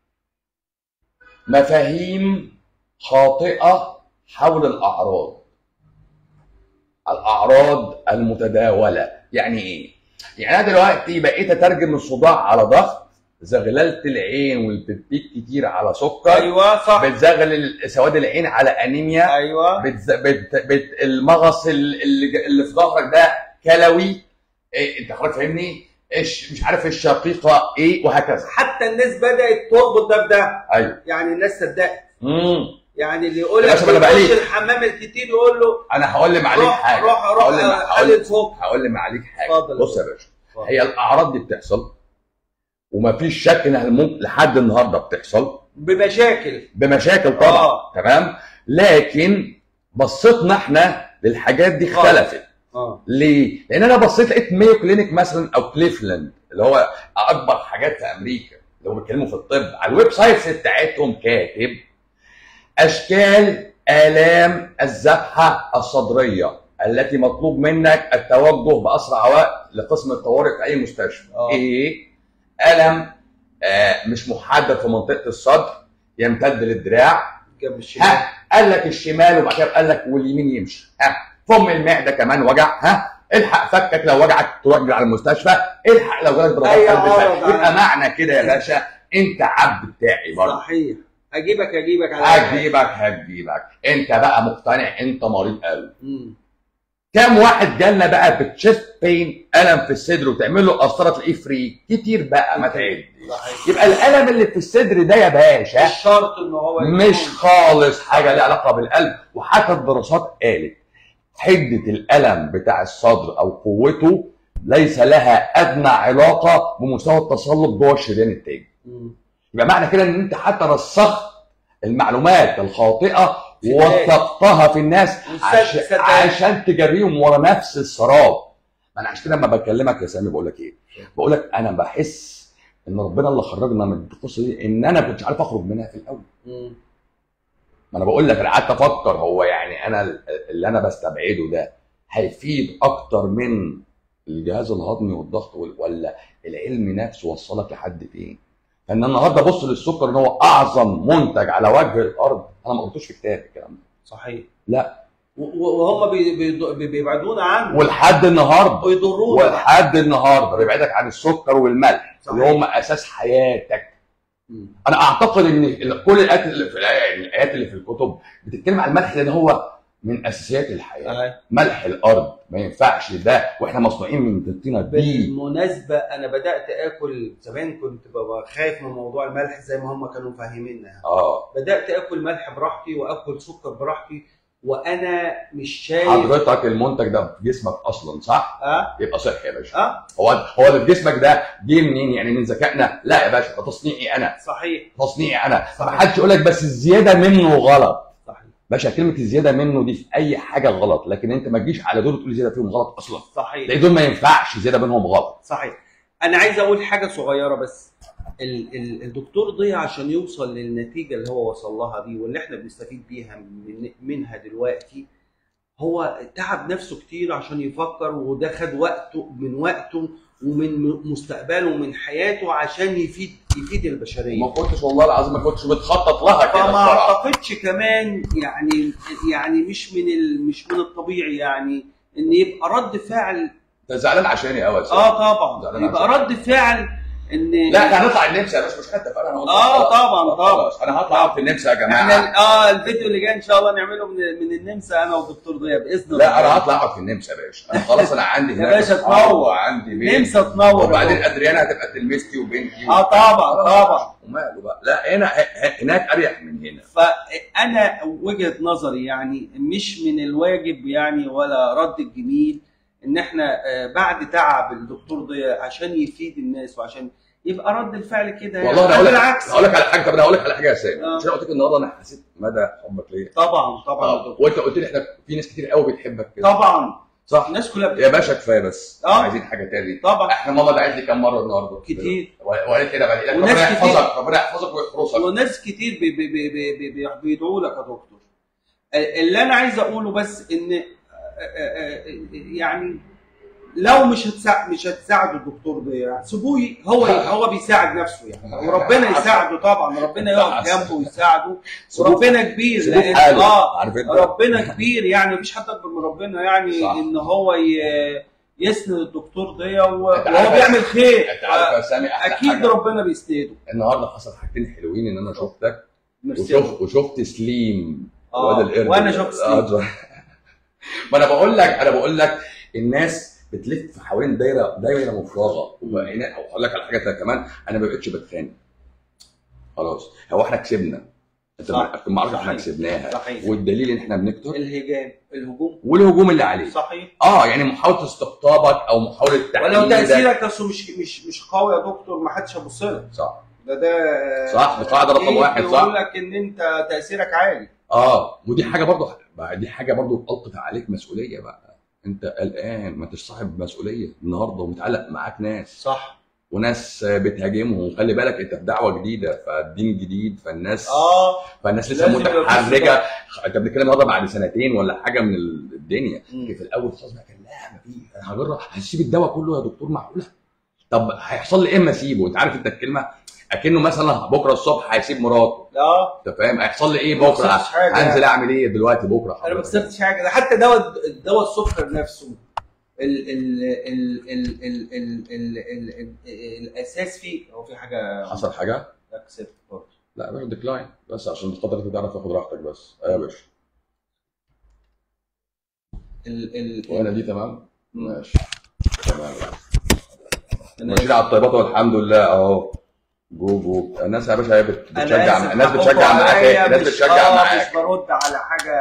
مفاهيم خاطئه حول الاعراض الاعراض المتداوله يعني ايه يعني انا دلوقتي بقيت اترجم الصداع على ضغط زغلله العين والبيبيك كتير على سكر ايوه صح بتزغلل سواد العين على انيميا ايوه بتز... بت... بت... المغص ال- اللي, اللي في ظهرك ده كلوي إيه انت حضرتك فاهمني ايش مش عارف الشقيقه ايه وهكذا حتى الناس بدات تربط ده بده ايوه يعني الناس صدقت امم يعني اللي يقول يا لك باشا، ما أنا يخش بقليك. الحمام الكتير يقول له انا هقول لي عليك روح حاجه روح روح هقول لي آه، هقول قلل فوق هقول لي عليك حاجه اتفضل. بص يا باشا اتفضل. هي الاعراض دي بتحصل ومفيش شك انها ممكن لحد النهارده بتحصل بمشاكل بمشاكل طبعا آه. تمام لكن بصيتنا احنا للحاجات دي آه. اختلفت اه ليه؟ لان انا بصيت لقيت مايو كلينيك مثلا او كليفلاند اللي هو اكبر حاجات في امريكا اللي هم بيتكلموا في الطب على الويب سايتس بتاعتهم كاتب اشكال الام الذبحه الصدريه التي مطلوب منك التوجه باسرع وقت لقسم الطوارئ في اي مستشفى. آه. ايه؟ الم آه مش محدد في منطقه الصدر يمتد للدراع جنب الشمال ها قال لك الشمال وبعد كده قال لك واليمين يمشي ها فم المعده كمان وجع ها الحق فكك لو وجعك تروح على المستشفى الحق لو جالك ضربات أيوة، قلب آه، فجأة. يبقى آه. معنى كده يا باشا انت عبد بتاعي برضه صحيح اجيبك اجيبك على هجيبك هجيبك انت بقى مقتنع انت مريض قلب مم. كام واحد جالنا بقى بتشيست بين الم في الصدر وتعمل له قسطره تلاقيه فري كتير بقى ما تعدش صحيح يبقى الالم اللي في الصدر ده يا باشا مش شرط ان هو يكون- مش خالص حاجه ليها علاقه بالقلب وحتى الدراسات قالت حده الالم بتاع الصدر او قوته ليس لها ادنى علاقه بمستوى التصلب جوه الشريان التاجي مم. يبقى معنى كده ان انت حتى رسخت المعلومات الخاطئه في الناس. ووثقتها في الناس وصدق- عشان, صدق. عشان تجريهم ورا نفس السراب ما انا عشان كده لما بكلمك يا سامي بقول لك ايه بقول لك انا بحس ان ربنا اللي خرجنا من القصه دي ان انا كنتش عارف اخرج منها في الاول مم. ما انا بقول لك انا قعدت افكر هو يعني انا اللي انا بستبعده ده هيفيد اكتر من الجهاز الهضمي والضغط وال- ولا العلم نفسه وصلك لحد فين فان النهارده بص للسكر ان هو اعظم منتج على وجه الارض انا ما قلتوش في كتاب الكلام ده صحيح لا. و- و- وهم بي- بي- بي- بيبعدونا عنه ولحد النهارده ويضرونا بقى. ولحد النهارده بيبعدك عن السكر والملح صحيح. اللي هم اساس حياتك مم. انا اعتقد ان ال- كل الايات اللي في الايات اللي في الكتب بتتكلم عن الملح لان هو من اساسيات الحياه أيوة. ملح الارض ما ينفعش ده واحنا مصنوعين من الطينه دي بالمناسبة أنا بدأت آكل زمان كنت ببقى خايف من موضوع الملح زي ما هم كانوا فاهميننا اه بدأت آكل ملح براحتي وآكل سكر براحتي وأنا مش شايف حضرتك المنتج ده في جسمك اصلا صح أه يبقى صحي يا باشا أه هو هو اللي في جسمك ده جه منين يعني من ذكائنا لا يا باشا ده تصنيعي انا صحيح تصنيعي انا صحيح. ما حدش يقول لك بس الزياده منه غلط صحيح باشا كلمه الزياده منه دي في اي حاجه غلط لكن انت ما تجيش على دول تقول زياده فيهم غلط اصلا صحيح لان دول ما ينفعش زياده منهم غلط صحيح انا عايز اقول حاجه صغيره بس ال ال الدكتور ضيع عشان يوصل للنتيجه اللي هو وصل لها دي واللي احنا بنستفيد بيها من منها دلوقتي هو تعب نفسه كتير عشان يفكر وده خد وقته من وقته ومن م- مستقبله ومن حياته عشان يفيد يفيد البشريه ما كنتش والله العظيم ما كنتش بتخطط لها كده فما بصراحه اعتقدش كمان يعني يعني مش من ال مش من الطبيعي يعني ان يبقى رد فعل انت زعلان عشاني قوي اه طبعا زعلان يبقى عشان. رد فعل ان لا احنا هنطلع النمسا يا باشا مش كده اتفقنا انا وأنت. اه خلاص. طبعا طبعا خلاص انا هطلع في النمسا يا جماعه احنا اه الفيديو اللي جاي ان شاء الله نعمله من من النمسا انا والدكتور ضياء باذن الله لا انا هطلع اقعد في النمسا يا باشا انا خلاص انا عندي يا هناك باشا أصحاب تنور. وعندي بيت نمسا تنور وبعدين ادريانا هتبقى تلميذتي وبنتي اه طبعا طبعا وماله بقى لا هنا ه- هناك اريح من هنا فانا وجهه نظري يعني مش من الواجب يعني ولا رد الجميل ان احنا آه، بعد تعب الدكتور ضياء عشان يفيد الناس وعشان يبقى رد الفعل كده يعني. والله انا هقول لك بالعكس هقول لك على حاجه طب انا هقول لك على حاجه يا سامي آه. مش انا قلت لك النهارده انا حسيت مدى حبك ليا طبعا طبعا يا اه دكتور. وانت قلت لي احنا في ناس كتير قوي بتحبك كده طبعا صح الناس كلها بت- يا باشا كفايه بس آه. عايزين حاجه تاني طبعا احنا ماما دعت لي كام مره النهارده كتير وقالت لي انا بقى لك وناس ربنا كتير. يحفظك ربنا يحفظك ويحرسك وناس كتير بي بي بي بي بي بي بيدعوا لك يا دكتور اللي انا عايز اقوله بس ان آه، آه، آه، يعني لو مش هتساعد مش هتساعدوا الدكتور ده سيبوه ي- هو هو بيساعد نفسه يعني وربنا يساعده طبعا ربنا يقف جنبه ويساعده وربنا كبير سيبوه في لان حاله اه عارف انت ربنا كبير يعني مفيش حد اكبر من ربنا يعني صح. ان هو ي- يسند الدكتور ده وهو أنت عارف- بيعمل خير انت عارف يا سامي أحلى اكيد حاجة؟ ربنا بيسنده النهارده حصل حاجتين حلوين ان انا شفتك ميرسي. وشفت وشفت سليم آه، واد القرد وانا ده. شفت سليم. آه، ما انا بقول لك انا بقول لك الناس بتلف حوالين دايره دايره مفرغه وهنا او اقول لك على حاجه تانية كمان انا ما بقتش بتخانق خلاص هو احنا كسبنا انت صح. ما اعرفش احنا صحيح. كسبناها صحيح والدليل ان احنا بنكتر الهجام الهجوم والهجوم اللي عليه صحيح اه يعني محاوله استقطابك او محاوله تحليل ولو تاثيرك اصله مش مش مش قوي يا دكتور ما حدش هيبص لك صح ده ده صح، دي قاعدة رقم إيه واحد، صح. يقول لك ان انت تاثيرك عالي اه ودي حاجه برضه بقى دي حاجه برضه القت عليك مسؤوليه بقى انت قلقان ما انتش صاحب مسؤوليه النهارده ومتعلق معاك ناس صح وناس بتهاجمهم خلي بالك انت في دعوه جديده فالدين جديد فالناس اه فالناس لسه لازم يبقى في متحرجه انت بتتكلم النهارده بعد سنتين ولا حاجه من الدنيا مم. في الاول خالص بقى كان لا ما في انا هجرب هسيب الدواء كله يا دكتور معقوله طب هيحصل لي ايه اما اسيبه انت عارف انت الكلمه اكنه مثلا بكره الصبح هيسيب مراته اه انت فاهم هيحصل لي ايه ما بكره خسرتش حاجة هنزل يعني. اعمل ايه دلوقتي بكره انا ما حضرتك؟ خسرتش حاجه ده حتى دواء الدواء السكر نفسه ال ال ال ال ال ال ال ال ال الاساس فيه هو في حاجه حصل حاجه اكسبت برضه لا يا باشا ديكلاين بس عشان خاطر انت تعرف تاخد راحتك بس ايوه يا باشا ال ال وانا دي تمام مم. ماشي تمام أنا- ماشيين على الطيبات والحمد لله اهو جو جو الناس يا باشا هي بت- أنا بتشجع آسف الناس حقكم بتشجع معاك عليا، إيه؟ الناس مش- بتشجع آه، معاك مش برد على حاجه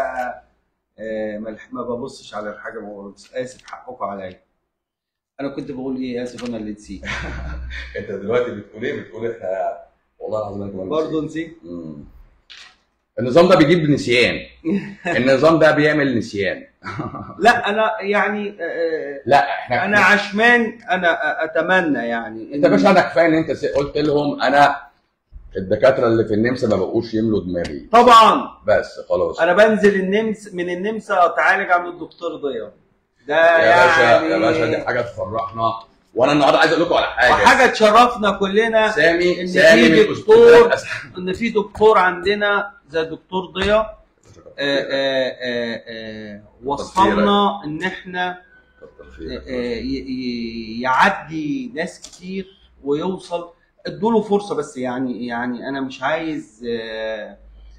آه، ما ما ببصش على الحاجه ما بردش اسف حقكم عليا انا كنت بقول ايه اسف انا اللي نسيت انت دلوقتي بتقول ايه بتقول احنا والله العظيم انا كمان برضه نسيت مم. النظام ده بيجيب نسيان النظام ده بيعمل نسيان لا انا يعني آه، لا احنا انا عشمان انا اتمنى يعني انت يا باشا انا كفايه ان انت س- قلت لهم انا الدكاتره اللي في النمسا ما بقوش يملوا دماغي طبعا بس خلاص انا بنزل النمس من النمسا اتعالج عند الدكتور ضياء ده يا باشا يعني يا باشا دي حاجه تفرحنا وانا النهارده عايز اقول لكم على حاجه وحاجه تشرفنا كلنا سامي إن سامي في من دكتور- أساتذة- ان في دكتور عندنا زي الدكتور ضياء آه، آه، آه، آه، وصلنا ان احنا كتر آه، خيرك. آه، ي- ي- يعدي ناس كتير ويوصل ادوله فرصه بس يعني يعني انا مش عايز آه،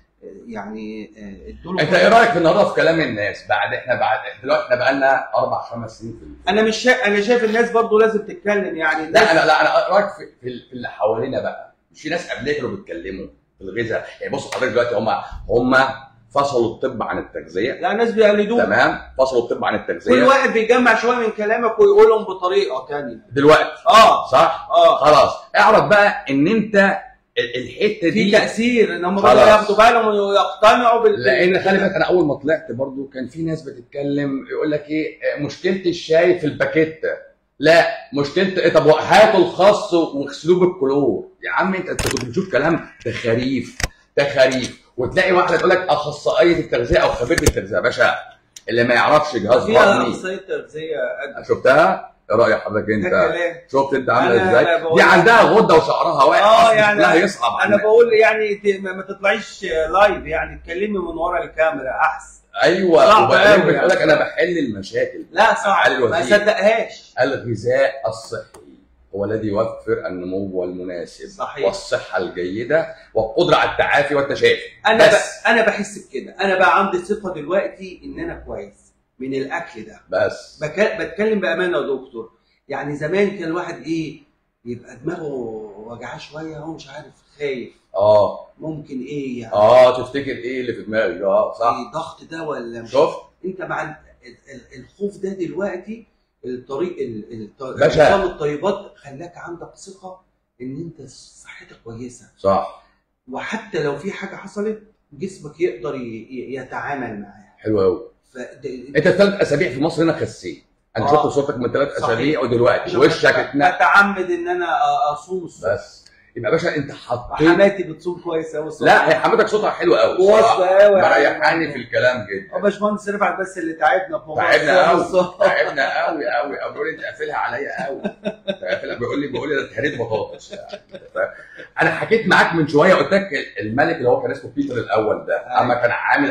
يعني آه، ادوله انت فرصة. ايه رايك في النهارده في كلام الناس بعد احنا بعد إحنا دلوقتي احنا بقالنا اربع خمس سنين في ال- انا مش شا... انا شايف الناس برضو لازم تتكلم يعني الناس لا انا لا انا رايك في, في, ال- في اللي حوالينا بقى مش في ناس قبلنا كانوا بيتكلموا في الغذاء يعني بصوا حضرتك دلوقتي هم هم فصلوا الطب عن التغذيه لا الناس بيقلدوه تمام فصلوا الطب عن كل التغذيه واحد بيجمع شويه من كلامك ويقولهم بطريقه تانية دلوقتي اه صح اه خلاص اعرف بقى ان انت ال- الحته في دي تاثير ان هم خلاص. بدأوا ياخدوا بالهم ويقتنعوا بال لان خلي بالك انا اول ما طلعت برضو كان في ناس بتتكلم يقول لك ايه مشكله الشاي في الباكيته لا مشكله إيه طب هاتوا الخس واغسلوه بالكلور يا عم انت انت كنت بتشوف كلام تخاريف تخاريف وتلاقي واحده تقول لك اخصائيه التغذيه او خبير التغذيه يا باشا اللي ما يعرفش جهاز فيها هضمي اخصائيه تغذيه قد شفتها؟ ايه راي حضرتك ده انت؟ كلام شفت انت عامله أنا ازاي؟ بقول دي لك- عندها غده وشعرها واقع اه أصلاً يعني شكلها يصعب انا عنها. بقول يعني ت- ما ما تطلعيش لايف يعني اتكلمي من ورا الكاميرا احسن ايوه صعب وبعدين أوي بتقول يعني. لك انا بحل المشاكل لا صح علي ما الوزير. صدقهاش الغذاء الصحي هو الذي يوفر النمو المناسب صحيح. والصحه الجيده والقدره على التعافي والتشافي انا بس. ب... انا بحس بكده انا بقى عندي ثقه دلوقتي ان انا كويس من الاكل ده بس بك... بتكلم بامانه يا دكتور يعني زمان كان الواحد ايه يبقى دماغه وجعاه شويه هو مش عارف خايف اه ممكن ايه يعني اه تفتكر ايه اللي في دماغك اه صح إيه ضغط ده ولا مش شفت انت مع ال- ال- ال- الخوف ده دلوقتي الطريق ال- ال- باشا. نظام الطيبات خلاك عندك ثقه ان انت صحتك كويسه صح وحتى لو في حاجه حصلت جسمك يقدر ي- ي- يتعامل معاها حلو قوي فده انت ثلاث اسابيع في مصر هنا خسيت انا آه. شفت صورتك من ثلاث صحيح. اسابيع ودلوقتي عشان وشك بت- اتنقل بتعمد ان انا أ- اصوم الصبح بس يبقى يا باشا انت حطيت وحماتي بتصوم كويس قوي لا هي حماتك صوتها حلو قوي مواظبه قوي مريحاني في الكلام اه جدا باشمهندس رفعت بس اللي تعبنا في موضوع تعبنا الصيام قوي الصبح. تعبنا قوي قوي قوي بيقول لي انت قافلها عليا قوي انت قافلها بيقول لي بيقول لي ده اتهريت بطاطس يعني ف- انا حكيت معاك من شويه قلت لك الملك اللي هو كان اسمه بيتر الاول ده أيوة. اما كان عامل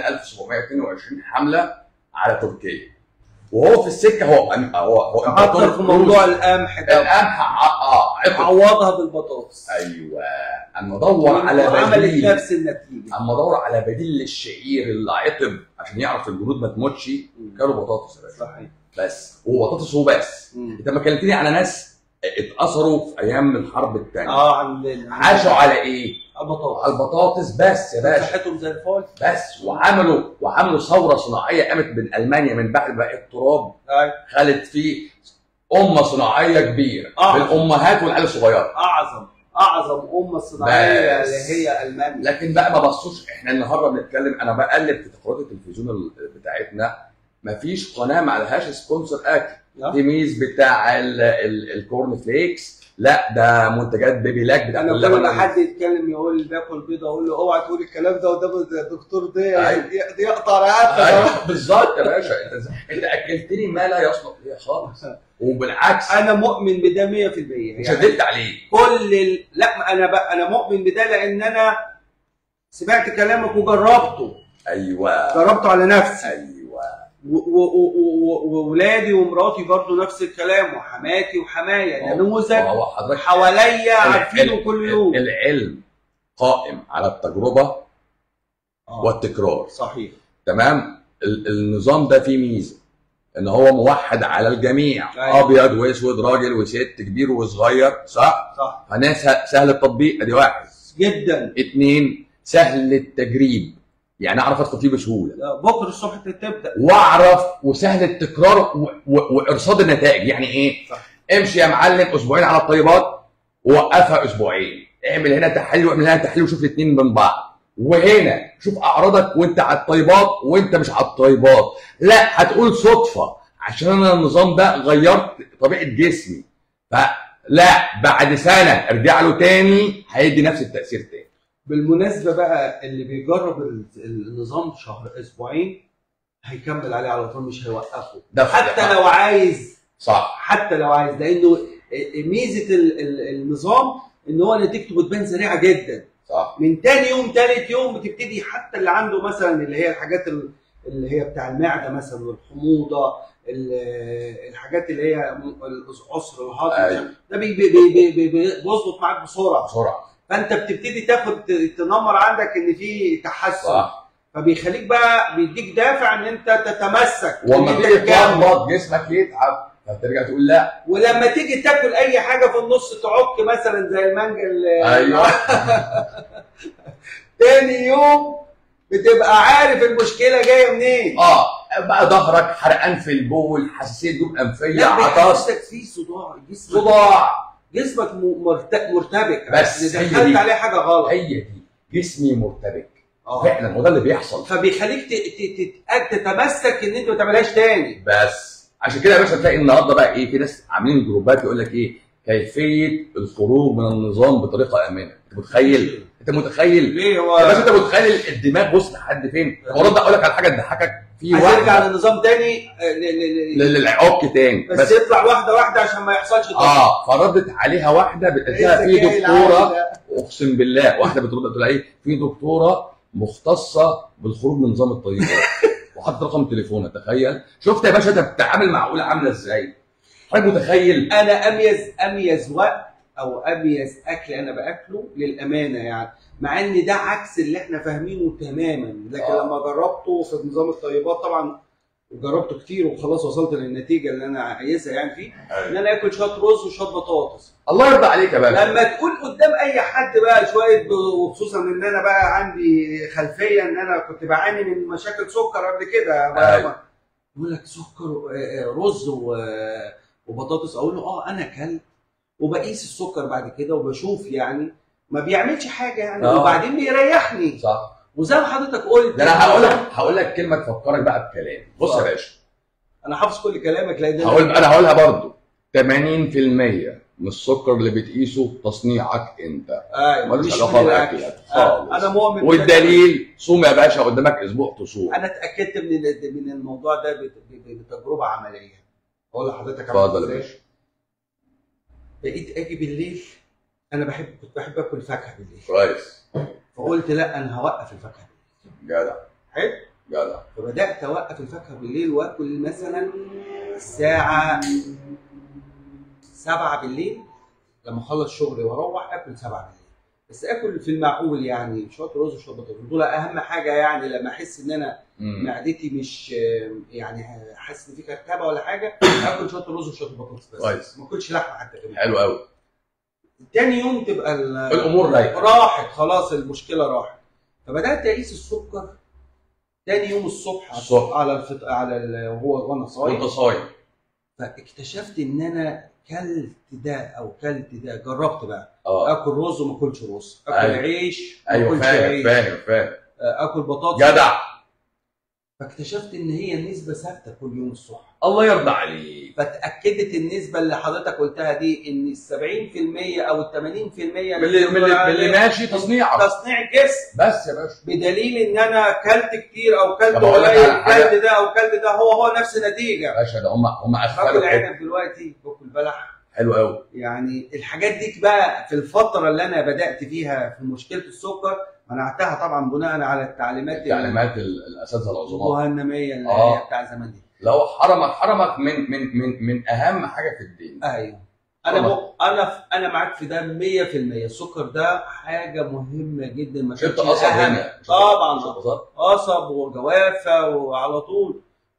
1722 حمله على تركيا وهو في السكه هو هو هو تعطل في موضوع القمح ده القمح ع- اه عطل عوضها بالبطاطس ايوه اما ادور على وعملت بديل نفس النتيجه اما ادور على بديل للشعير اللي عطب عشان يعرف الجنود ما تموتش كانوا بطاطس يا باشا صحيح بس هو بطاطس هو بس مم. انت ما كلمتني على ناس اتأثروا في ايام الحرب الثانيه اه عن ال- عاشوا على ايه؟ البطاطس على البطاطس بس يا باشا صحتهم زي الفل بس وعملوا وعملوا ثوره صناعيه قامت من المانيا من بعد بقى التراب أيوة. خلت فيه امه صناعيه كبيره آه. بالامهات والعيال الصغيره اعظم اعظم امه صناعيه بس. اللي هي المانيا لكن بقى ما بصوش احنا النهارده بنتكلم انا بقلب في تقريرات التلفزيون ال- بتاعتنا مفيش قناه ما عليهاش سبونسر اكل آه. تيميز بتاع ال- ال- الكورن فليكس لا ده منتجات بيبي لاك بتاع انا كلها كل ما ولا- حد يتكلم يقول لي باكل بيضه اقول له اوعى تقول الكلام ده قدام الدكتور ده أيوة. دي يقطع رقبتك أيوة، بالظبط يا باشا انت انت اكلتني ما لا يصلح ليا خالص وبالعكس انا مؤمن بده 100% يعني شددت عليه كل ال... لا انا بقى انا مؤمن بده لان انا سمعت كلامك وجربته ايوه جربته على نفسي ايوه و- و- و- و- وولادي ومراتي برضو نفس الكلام وحماتي وحمايا نموذج هو حضرتك حواليا ال- عارفينه ال- كل يوم العلم قائم على التجربه آه، والتكرار صحيح تمام ال- النظام ده فيه ميزه ان هو موحد على الجميع أيوة. ابيض واسود راجل وست كبير وصغير صح صح فناس سهل التطبيق ادي واحد جدا اتنين سهل التجريب يعني اعرف ادخل فيه بسهوله لا، بكره الصبح تبدا واعرف وسهل التكرار و... و... وارصاد النتائج يعني ايه صح. امشي يا معلم اسبوعين على الطيبات ووقفها اسبوعين اعمل هنا تحليل واعمل هنا تحليل وشوف الاثنين من بعض وهنا شوف اعراضك وانت على الطيبات وانت مش على الطيبات لا هتقول صدفه عشان انا النظام ده غيرت طبيعه جسمي فلا بعد سنه ارجع له تاني هيدي نفس التاثير تاني بالمناسبه بقى اللي بيجرب ال- النظام شهر اسبوعين هيكمل عليه على طول مش هيوقفه ده حتى لو عايز صح حتى لو عايز لانه ميزه ال- ال- النظام ان هو نتيجته بتبان سريعه جدا صح من تاني يوم تالت يوم بتبتدي حتى اللي عنده مثلا اللي هي الحاجات ال- اللي هي بتاع المعده مثلا والحموضه ال- الحاجات اللي هي م- العسر الهضم أيوة. ده بي- بي- بي- بي- بي- بيظبط معاك بسرعه بسرعه فانت بتبتدي تاخد تنمر عندك ان في تحسن صح فبيخليك بقى بيديك دافع ان انت تتمسك وما إن أنت تيجي تكمل. تلخبط جسمك يتعب فترجع تقول لا ولما تيجي تاكل اي حاجه في النص تعك مثلا زي المانجا اللي ايوه تاني يوم بتبقى عارف المشكله جايه منين اه بقى ظهرك حرقان في البول حساسيه جيوب انفيه لا عطاس بيحسسك في صداع جسمك صداع جسمك م- مرت- مرتبك بس إن هي دخلت دي. عليه حاجه غلط هي دي جسمي مرتبك اه فعلا وده اللي بيحصل فبيخليك ت- ت- ت- تتمسك ان انت ما تعملهاش تاني بس عشان كده يا باشا تلاقي النهارده بقى ايه في ناس عاملين جروبات يقول لك ايه كيفيه الخروج من النظام بطريقه امنه انت متخيل انت متخيل ليه يا هو باشا انت متخيل الدماغ بص لحد فين برد اقول لك على حاجه تضحكك في عايز يرجع واحده للنظام تاني آه، ل- ل- ل- للعق تاني بس يطلع واحده واحده عشان ما يحصلش ضغط. اه فردت عليها واحده بتقولها في الذكاء دكتوره العالي ده. اقسم بالله واحده بترد تقول لها ايه في دكتوره مختصه بالخروج من نظام الطيبات وحط رقم تليفونها تخيل شفت يا باشا انت بتتعامل مع عقول عامله ازاي حضرتك متخيل انا اميز اميز وقت او اميز اكل انا باكله للامانه يعني مع ان ده عكس اللي احنا فاهمينه تماما لكن آه. لما جربته في نظام الطيبات طبعا جربته كتير وخلاص وصلت للنتيجه اللي انا عايزها يعني فيه ان انا اكل شويه رز وشويه بطاطس الله يرضى عليك يا باشا لما تقول قدام اي حد بقى شويه وخصوصا ان انا بقى عندي خلفيه ان انا كنت بعاني من مشاكل سكر قبل كده أيوة. يقول لك سكر آه، آه، رز و- وبطاطس اقول له اه انا اكلت وبقيس السكر بعد كده وبشوف يعني ما بيعملش حاجه يعني آه. وبعدين بيريحني صح وزي ما حضرتك قلت ده انا هقول لك هقول لك كلمه تفكرك بقى بكلام بص يا اتفضل. باشا انا حافظ كل كلامك لان أنا- هقول انا هقولها برضو 80% من السكر اللي بتقيسه تصنيعك انت ايوه ملوش مش علاقه من الأكل. باكلك آه، خالص انا مؤمن بده. والدليل صوم يا باشا قدامك اسبوع تصوم انا اتاكدت من ال- من الموضوع ده بت- ب- بتجربه عمليه اقول لحضرتك عملت اتفضل يا إزاي؟ باشا بقيت اجي بالليل انا بحب كنت بحب اكل فاكهه بالليل كويس فقلت لا انا هوقف الفاكهه بالليل جدع حلو جدع فبدات اوقف الفاكهه بالليل واكل مثلا الساعه 7 بالليل لما اخلص شغلي واروح اكل 7 بالليل بس اكل في المعقول يعني شويه رز وشويه بطاطس دول اهم حاجه يعني لما احس ان انا مم. معدتي مش يعني حاسس ان في كركبه ولا حاجه اكل شويه رز وشويه بطاطس بس كويس. ما اكلش لحمه حتى كمان حلو قوي تاني يوم تبقى ال- الامور رايقه راحت خلاص المشكله راحت فبدات اقيس السكر تاني يوم الصبح على- الصبح. على الفط... على ال... هو وانا صايم وانت صايم فاكتشفت ان انا كلت ده او كلت ده جربت بقى اه اكل رز وما اكلش رز اكل أيوة. عيش ما ايوه اكلش فاهم عيش فاهم فاهم اكل بطاطس جدع فاكتشفت ان هي النسبه ثابته كل يوم الصبح الله يرضى عليك فاتاكدت النسبه اللي حضرتك قلتها دي ان ال 70% او ال 80% من اللي من اللي, من اللي ماشي تصنيعك تصنيع الجسم بس يا باشا بدليل ان انا كلت كتير او كلت طب أقول لك قليل على حاجة. كلت ده او كلت ده هو هو نفس يا النتيجه باشا ده هم هم باكل قفلوا حته عنب دلوقتي باكل بلح حلو قوي يعني الحاجات دي بقى في الفتره اللي انا بدات فيها في مشكله السكر منعتها طبعا بناء على التعليمات تعليمات ال- الاساتذه العظماء الجهنميه اللي آه. هي بتاع زمان دي لو حرمك حرمك من من من من اهم حاجه في الدين ايوه انا طبعا. م... انا انا معاك في ده 100% السكر ده حاجه مهمه جدا ما شفت كانتش قصب الأهم. هنا مش طبعا. شفت قصب؟ قصب وجوافه وعلى طول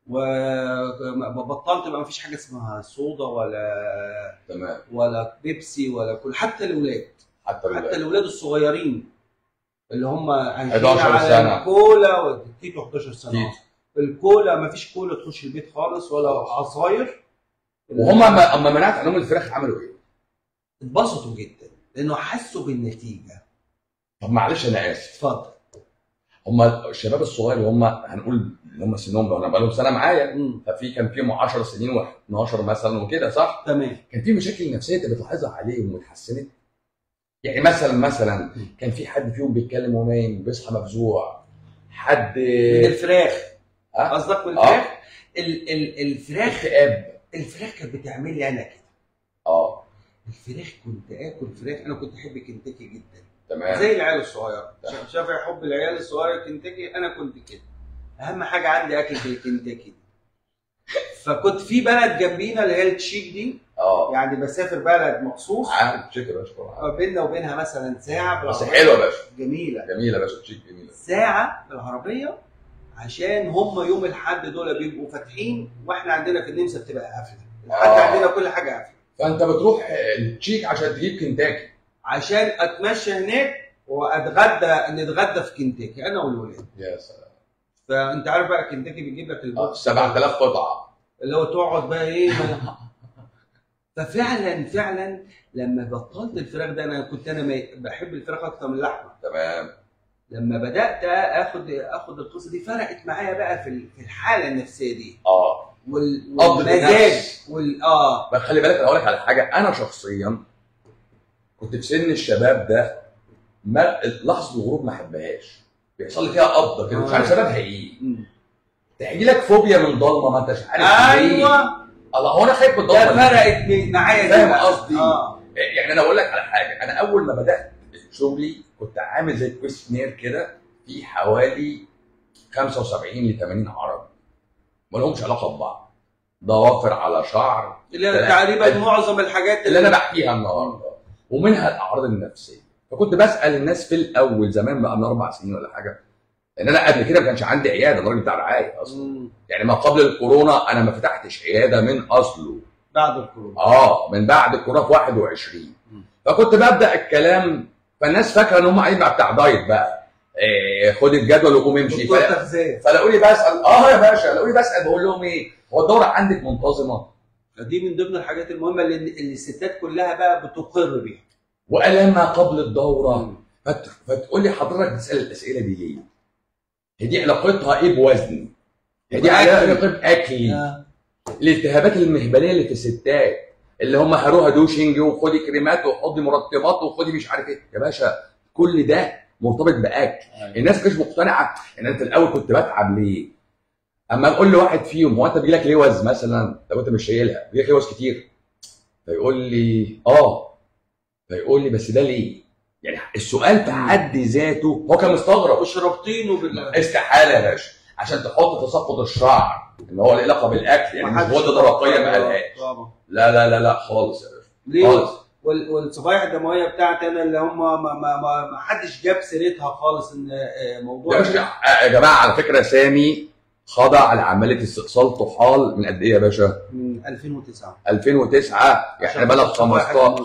وبطلت بقى مفيش حاجه اسمها صودا ولا تمام ولا بيبسي ولا كل حتى الاولاد حتى حتى بالله الاولاد الصغيرين اللي هم عايشين 11 على سنة. الكولا والتيتو 11 سنه تيتو. الكولا مفيش كولا تخش البيت خالص ولا خالص. عصاير وهم ما- اما منعت عنهم الفراخ عملوا ايه؟ اتبسطوا جدا لانه حسوا بالنتيجه طب معلش انا اسف اتفضل هم الشباب الصغير اللي هم هنقول اللي هم سنهم بقى بقى لهم سنه معايا مم. ففي كان فيهم 10 سنين و12 مثلا وكده صح؟ تمام كان في مشاكل نفسيه انت بتلاحظها عليهم واتحسنت؟ يعني مثلا مثلا كان في حد فيهم بيتكلم وهو نايم بيصحى مفزوع حد من الفراخ آه. قصدك من آه. الفراخ ال- ال- الفراخ اكتئاب الفراخ كانت بتعمل لي انا كده اه الفراخ كنت اكل فراخ انا كنت احب كنتاكي جدا تمام زي العيال الصغيره شاف شاف حب العيال الصغيره كنتاكي انا كنت كده اهم حاجه عندي اكل في الكنتاكي فكنت في بلد جنبينا اللي هي التشيك دي اه يعني بسافر بلد مخصوص عارف تشيك يا باشا طبعا. بيننا وبينها مثلا ساعه بس بالعربية. حلوه يا باشا جميله جميله يا باشا تشيك جميله ساعه بالعربيه عشان هم يوم الاحد دول بيبقوا فاتحين واحنا عندنا في النمسا بتبقى قافله الحد آه. عندنا كل حاجه قافله فانت بتروح التشيك عشان تجيب كنتاكي عشان اتمشى هناك واتغدى نتغدى في كنتاكي انا والولاد يا سلام فانت عارف بقى كنتاكي بيجيب لك آه، البوكس 7000 قطعه اللي هو تقعد بقى ايه ما- ففعلا فعلا لما بطلت الفراخ ده انا كنت انا ما- بحب الفراخ اكتر من اللحمه تمام لما بدات اخد اخد القصه دي فرقت معايا بقى في ال- في الحاله النفسيه دي اه وال- قبض والمزاج النفس. وال اه بس خلي بالك انا اقول لك على حاجه انا شخصيا كنت في سن الشباب ده ما لحظه الغروب ما احبهاش بيحصل لي فيها قبضه كده مش عارف سببها ايه مم. تحكي لك فوبيا من ضلمه ما انتش عارف ليه ايوه الله هو انا خايف من ده الضلمه ليه؟ فرقت من- معايا دي فاهم بقى. قصدي؟ اه يعني انا اقول لك على حاجه انا اول ما بدات شغلي كنت عامل زي كويستنير كده في حوالي 75 ل 80 عربي ما لهمش علاقه ببعض ضوافر على شعر اللي هي لا. تقريبا معظم الحاجات اللي انا بحكيها النهارده ومنها الاعراض النفسيه فكنت بسال الناس في الاول زمان بقى من اربع سنين ولا حاجه لان انا قبل كده ما كانش عندي عياده انا راجل بتاع رعايه اصلا مم. يعني ما قبل الكورونا انا ما فتحتش عياده من اصله بعد الكورونا اه من بعد الكورونا في 21 مم. فكنت ببدا الكلام فالناس فاكره ان هم قاعدين بقى بتاع دايت بقى إيه خد الجدول وقوم امشي دكتور فلا- تغذيه فلاقوا لي بسال اه يا باشا لاقوا لي بسال بقول لهم ايه هو الدوره عندك منتظمه دي من ضمن الحاجات المهمه اللي, اللي الستات كلها بقى بتقر بيها والام ما قبل الدوره فت... فتقول لي حضرتك بتسال الاسئله دي ليه؟ هي دي علاقتها ايه بوزني؟ هي دي بأكلي. علاقتها باكلي آه. الالتهابات المهبليه اللي في الستات اللي هم هروها دوشنج وخدي كريمات وخدي مرطبات وخدي مش عارف ايه يا باشا كل ده مرتبط باكل الناس مش مقتنعه ان انا في الاول كنت بتعب ليه؟ اما اقول لواحد فيهم هو انت بيجيلك لوز مثلا لو انت مش شايلها بيجيلك لوز كتير فيقول لي اه فيقول لي بس ده ليه؟ يعني السؤال في حد ذاته هو كان مستغرب مش رابطينه بال استحاله يا باشا عشان تحط تساقط الشعر اللي هو له علاقه بالاكل يعني مش محدش غده درقيه ما قالهاش طبعا لا لا لا لا خالص يا باشا ليه؟ خالص وال- والصفائح الدمويه بتاعتي انا اللي هم ما, ما, ما, ما حدش جاب سيرتها خالص ان آه، موضوع يا باشا آه، يا جماعه على فكره سامي خضع لعمليه استئصال طحال من قد ايه يا باشا؟ من 2009 2009 يعني عشان بقى لك الصفائح 15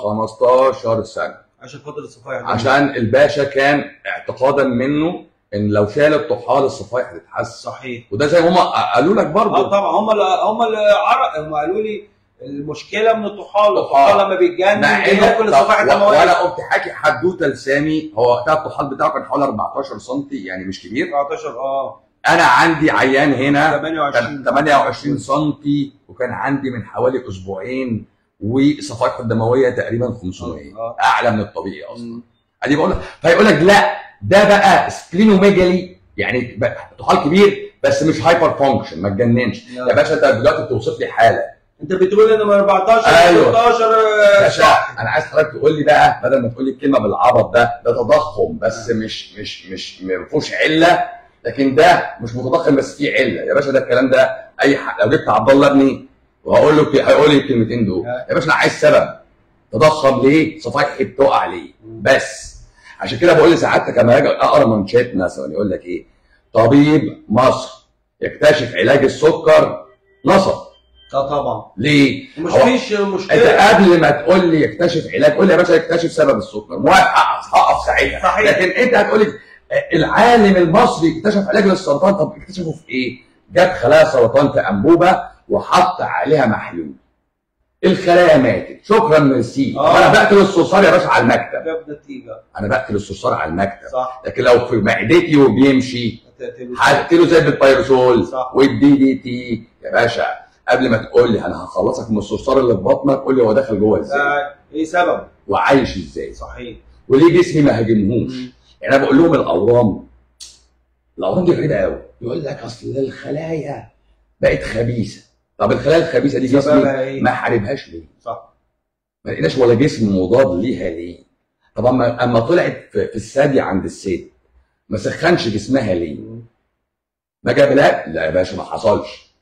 15 سنه عشان خاطر الصفائح الدموية. عشان الباشا كان اعتقادا منه ان لو شال الطحال الصفائح هتتحسن صحيح وده زي ما هم قالوا لك اه برضه طبعا هم اللي هم اللي عرق هم قالوا لي المشكله من الطحال الطحال. الطحال لما بيتجنن مع انه بياكل الصفائح طب و- الدمويه وانا قمت حاكي حدوته لسامي هو وقتها الطحال بتاعه كان حوالي 14 سم يعني مش كبير 14 اه انا عندي عيان هنا 28 كان 28 سم وكان عندي من حوالي اسبوعين وصفائحه الدمويه تقريبا 500 آه. اعلى من الطبيعي اصلا مم. ادي بقول لك فيقول لك لا ده بقى سبلينوميجالي يعني بقى طحال كبير بس مش هايبر فانكشن ما تجننش لا. يا باشا انت دلوقتي بتوصف لي حاله انت بتقول ان من 14 أيوة. ل 16 يا آه، باشا انا عايز حضرتك تقول لي بقى بدل ما تقول لي الكلمه بالعبط ده ده تضخم بس مش مش مش ما فيهوش عله لكن ده مش متضخم بس فيه عله يا باشا ده الكلام ده اي حد لو جبت عبد الله ابني وهقول له هيقول لي الكلمتين دول آه. يا باشا انا عايز سبب تضخم ليه صفائحي بتقع ليه بس عشان كده بقول لسعادتك لما اجي اقرا منشات مثلا يقول لك ايه طبيب مصر يكتشف علاج السكر نصب اه طبعا ليه؟ مش هو- فيش انت مشكله قبل ما تقول لي يكتشف علاج قول لي يا باشا يكتشف سبب السكر موافق أقف- هقف ساعتها صحيح. لكن انت هتقول لي العالم المصري اكتشف علاج للسرطان طب اكتشفه في ايه؟ جاب خلايا سرطان في انبوبه وحط عليها محلول الخلايا ماتت شكرا ميرسي آه. وانا بقتل الصرصار يا باشا على المكتب جاب نتيجه انا بقتل الصرصار على المكتب صح لكن لو في معدتي وبيمشي هتقتله. هقتله زي بالبيروسول صح. والدي دي تي يا باشا قبل ما تقول لي انا هخلصك من الصرصار اللي في بطنك قول لي هو داخل جوه ازاي ده ايه سبب وعايش ازاي صحيح وليه جسمي ما هاجمهوش مم. يعني انا بقول لهم الاورام الاورام دي غريبه قوي يقول لك اصل الخلايا بقت خبيثه طب الخلايا الخبيثه دي جسمي سببها ايه ما حاربهاش ليه صح ما لقيناش ولا جسم مضاد ليها ليه طب اما اما طلعت في, في الثدي عند الست ما سخنش جسمها ليه مم. ما جابلها لا يا باشا ما حصلش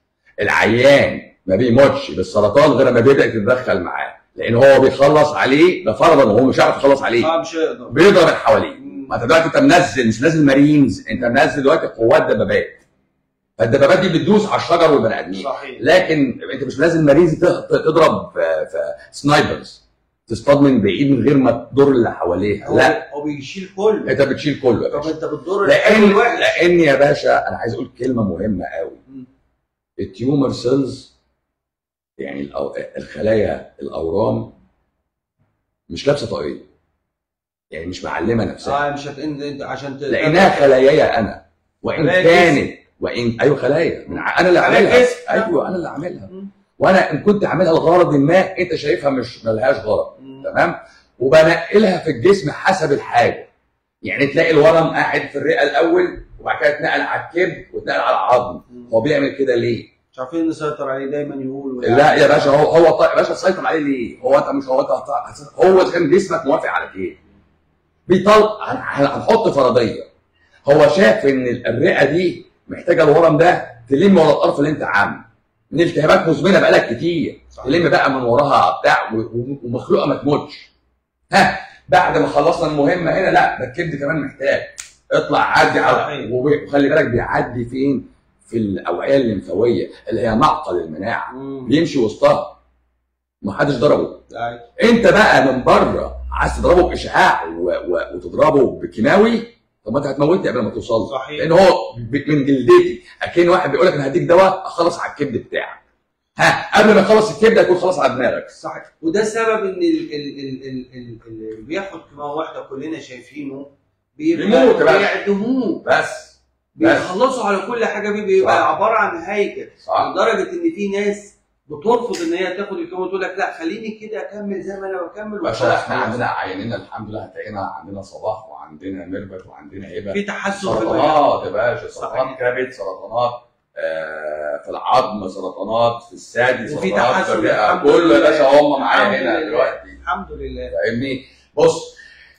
العيان ما بيموتش بالسرطان غير لما بيبدا تتدخل معاه لان هو بيخلص عليه ده فرضا وهو مش عارف يخلص عليه اه مش هيقدر بيضرب اللي حواليه مم. ما انت دلوقتي انت منزل مش نازل مارينز انت منزل دلوقتي قوات دبابات فالدبابات دي بتدوس على الشجر والبني ادمين صحيح لكن انت مش منزل مارينز ت- تضرب في في سنايبرز تصطاد من بعيد من غير ما تضر اللي حواليها هو لا هو بيشيل كله انت بتشيل كله يا طب باشا انت بتضر لان الحلو الوحش لان يا باشا انا عايز اقول كلمه مهمه قوي مم. التيومر سيلز يعني الأو- الخلايا الاورام مش لابسه طاقيه يعني مش معلمه نفسها اه مش هت... انت انت عشان ت... لانها خلاياي انا وان خلايا كانت وان ايوه خلايا من ع- انا اللي خلايا عاملها جسم. ايوه انا اللي عاملها مم. وانا ان كنت عاملها لغرض ما انت شايفها مش ملهاش غرض مم. تمام وبنقلها في الجسم حسب الحاجه يعني تلاقي الورم قاعد في الرئه الاول وبعد كده اتنقل على الكبد واتنقل على العظم مم. هو بيعمل كده ليه؟ مش عارفين نسيطر عليه دايما يقولوا لا يا باشا هو هو طيب يا باشا تسيطر عليه ليه؟ هو انت مش هو انت هت- هو اذا كان جسمك موافق على كده بيطلع هن- هنحط فرضيه هو شاف ان الرئه دي محتاجه الورم ده تلم ورا القرف اللي انت عامله من التهابات مزمنه بقالك كتير صحيح. تلم بقى من وراها بتاع و- و- ومخلوقه ما تموتش ها بعد ما خلصنا المهمه هنا لا ده الكبد كمان محتاج اطلع عدي على صحيح. وخلي بالك بيعدي فين في الاوعيه الليمفاويه اللي هي معقل المناعه مم. بيمشي وسطها ما حدش ضربه أيوة. انت بقى من بره عايز تضربه باشعاع و... و... وتضربه بكيماوي طب ما انت هتموتني قبل ما توصل صحيح لان هو ب- من جلدتي اكن واحد بيقول لك انا هديك دواء اخلص على الكبد بتاعك ها قبل ما يخلص الكبد هيكون خلاص على دماغك صحيح وده سبب ان ال- ال- ال- ال- ال- اللي بياخد كيماوي واحده كلنا شايفينه بيموت بيبقى يا باشا. بيعدموه بس بيخلصوا على كل حاجه فيه بيبقى صح. عباره عن هيكل صح لدرجه ان في ناس بترفض ان هي تاخد الكيماوي تقول لك لا خليني كده اكمل زي ما انا بكمل باشا وخلاص احنا خلاص. عندنا عيانين الحمد لله هتلاقينا عندنا صباح وعندنا ميرفت وعندنا هبه في تحسن في المناعه سرطانات يا باشا سرطانات صحيح. كبد سرطانات آه، في العظم سرطانات في الثدي وفي سرطانات في تحسن الرئه الحمد كله يا لله. باشا هم معايا الحمد هنا لله. دلوقتي الحمد لله فاهمني بص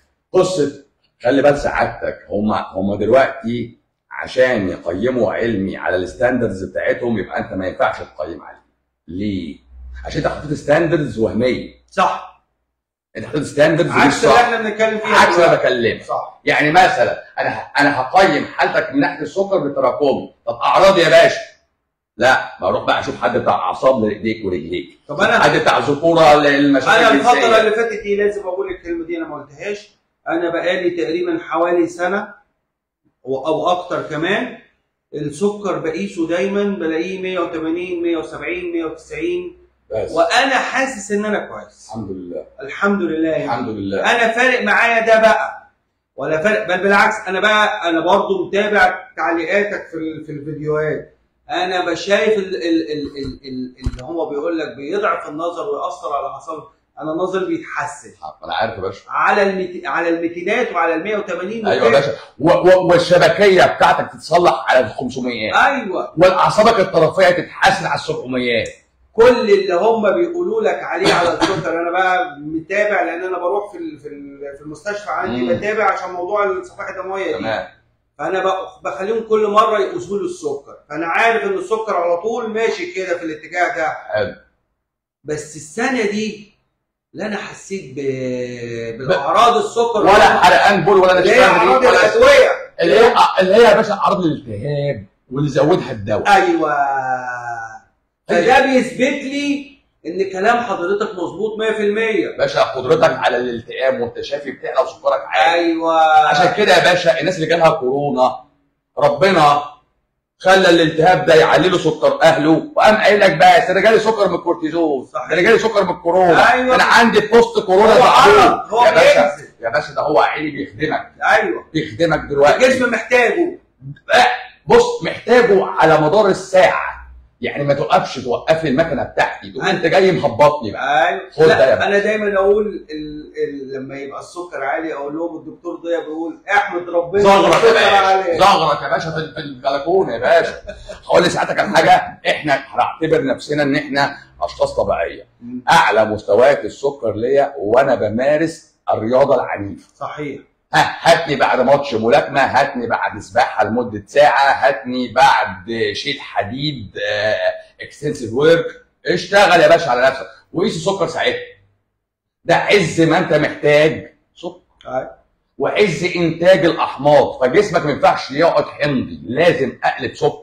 قصه خلي بال سعادتك هم هم دلوقتي عشان يقيموا علمي على الستاندردز بتاعتهم يبقى انت ما ينفعش تقيم عليه ليه؟ عشان انت حطيت ستاندردز وهميه صح انت حطيت ستاندردز مش عكس اللي صح احنا بنتكلم فيه عكس اللي دلوقتي. بكلمك صح يعني مثلا انا ه- انا هقيم حالتك من ناحيه السكر بالتراكمي طب اعراض يا باشا لا بروح بقى اشوف حد بتاع اعصاب لايديك ورجليك طب انا حد بتاع ذكوره للمشاكل انا الفتره الجنسية. اللي فاتت دي لازم اقول الكلمه دي انا ما قلتهاش انا بقالي تقريبا حوالي سنه او أو اكتر كمان السكر بقيسه دايما بلاقيه 180 170 190 بس وانا حاسس ان انا كويس الحمد لله الحمد لله يعني. الحمد لله انا فارق معايا ده بقى ولا فارق بل بالعكس انا بقى انا برضو متابع تعليقاتك في ال- في الفيديوهات انا بشايف ال- ال- ال- ال- ال- اللي هو بيقول لك بيضعف النظر ويأثر على الاعصاب انا نظري بيتحسن انا عارف يا باشا على المت... على الميتينات وعلى ال 180 ايوه يا وكده. باشا و- و- والشبكيه بتاعتك تتصلح على ال 500 ايوه والاعصابك الطرفيه تتحسن على ال 700 كل اللي هم بيقولوا لك عليه على السكر انا بقى متابع لان انا بروح في ال- في ال- في المستشفى عندي مم. بتابع عشان موضوع الصفائح الدمويه دي تمام فانا بق- بخليهم كل مره يقيسوا لي السكر فانا عارف ان السكر على طول ماشي كده في الاتجاه ده حلو بس السنه دي لا انا حسيت ب... بالاعراض السكر ولا حرقان بول ولا اللي هي اعراض ولا الادويه اللي هي اللي هي يا باشا اعراض الالتهاب واللي زودها الدواء ايوه فده بيثبت لي ان كلام حضرتك مظبوط 100% باشا قدرتك على الالتئام وانت شايف بتعلى وسكرك عالي ايوه عشان كده يا باشا الناس اللي جالها كورونا ربنا خلى الالتهاب ده يعلي له سكر اهله وقام قايل لك بس انا جالي سكر من الكورتيزون صحيح. ده انا جالي سكر من الكورونا أيوة. انا عندي بوست كورونا هو تعبان. عرض هو يا باشا بينزل يا باشا ده هو عيني بيخدمك ايوه بيخدمك دلوقتي الجسم محتاجه بص محتاجه على مدار الساعه يعني ما توقفش توقف لي المكنه بتاعتي تقول انت جاي مهبطني بقى ايوه خد ده يا لا باشا. انا دايما اقول ال... ال... لما يبقى السكر عالي اقول لهم الدكتور ضياء بيقول احمد ربنا زغرة يا السكر باشا عالي زغرة يا باشا في في البلكونه يا باشا هقول لساعتك على حاجه احنا هنعتبر نفسنا ان احنا اشخاص طبيعيه اعلى مستويات السكر ليا وانا بمارس الرياضه العنيفه صحيح ها هاتني بعد ماتش ملاكمه هاتني بعد سباحه لمده ساعه هاتني بعد شيل حديد اكستنسيف ورك اشتغل يا باشا على نفسك وقيس السكر ساعتها ده عز ما انت محتاج سكر أيوة. وعز انتاج الاحماض فجسمك ما ينفعش يقعد حمضي لازم اقلب سكر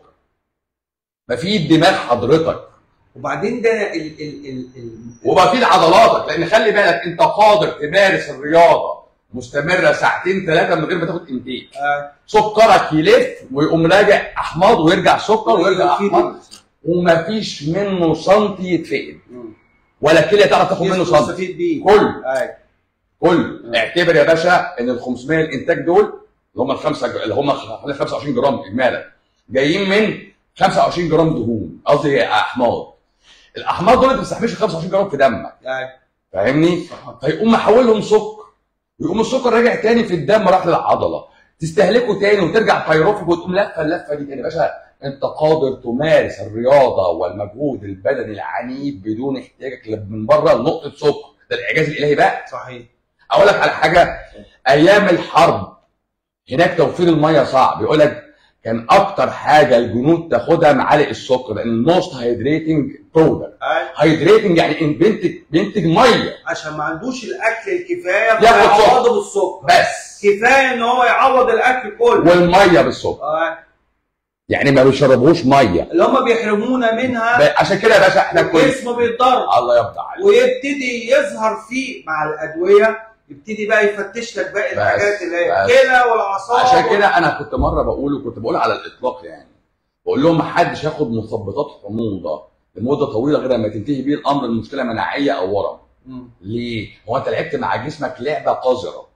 مفيد دماغ حضرتك وبعدين ده ال... ال... ال... ال... ومفيد عضلاتك لان خلي بالك انت قادر تمارس الرياضه مستمره ساعتين ثلاثه من غير ما تاخد انتاج آه. سكرك يلف ويقوم راجع احماض ويرجع سكر ويرجع يفيد احماض الجسم. ومفيش منه سنتي يتفقد مم. ولا كلى تعرف تاخد منه جسم سنتي يستفيد بيه كل ايوه كل اعتبر يا باشا ان ال 500 الانتاج دول اللي هم الخمسه اللي هم حوالي 25 جرام اجمالا جايين من 25 جرام دهون قصدي احماض الاحماض دول ما بتستحملش 25 جرام في دمك ايوه فاهمني صح. فيقوم محولهم سكر ويقوم السكر راجع تاني في الدم راح للعضله تستهلكه تاني وترجع بايروفيك وتقوم لفه اللفه دي تاني يا باشا انت قادر تمارس الرياضه والمجهود البدني العنيف بدون احتياجك من بره لنقطه سكر ده الاعجاز الالهي بقى صحيح اقول لك على حاجه ايام الحرب هناك توفير الميه صعب يقول لك كان اكتر حاجه الجنود تاخدها معالق السكر لان الموست هيدريتنج باودر أيوة. هيدريتنج يعني إن بينتج بينتج ميه عشان ما عندوش الاكل الكفايه ياخد فيعوضه بالسكر بس كفايه ان هو يعوض الاكل كله والميه بالسكر آه. يعني ما بيشربوش ميه اللي هم بيحرمونا منها ب- عشان كده يا باشا احنا كل الجسم بيتضرر الله يرضى عليك ويبتدي يظهر فيه مع الادويه يبتدي بقى يفتش لك باقي بس- الحاجات اللي هي بس. الكلى والاعصاب عشان كده انا كنت مره بقول وكنت بقول على الاطلاق يعني بقول لهم ما حدش ياخد مثبطات حموضه لمده طويله غير لما تنتهي بيه الامر المشكله مناعيه او ورم مم. ليه؟ هو انت لعبت مع جسمك لعبه قذره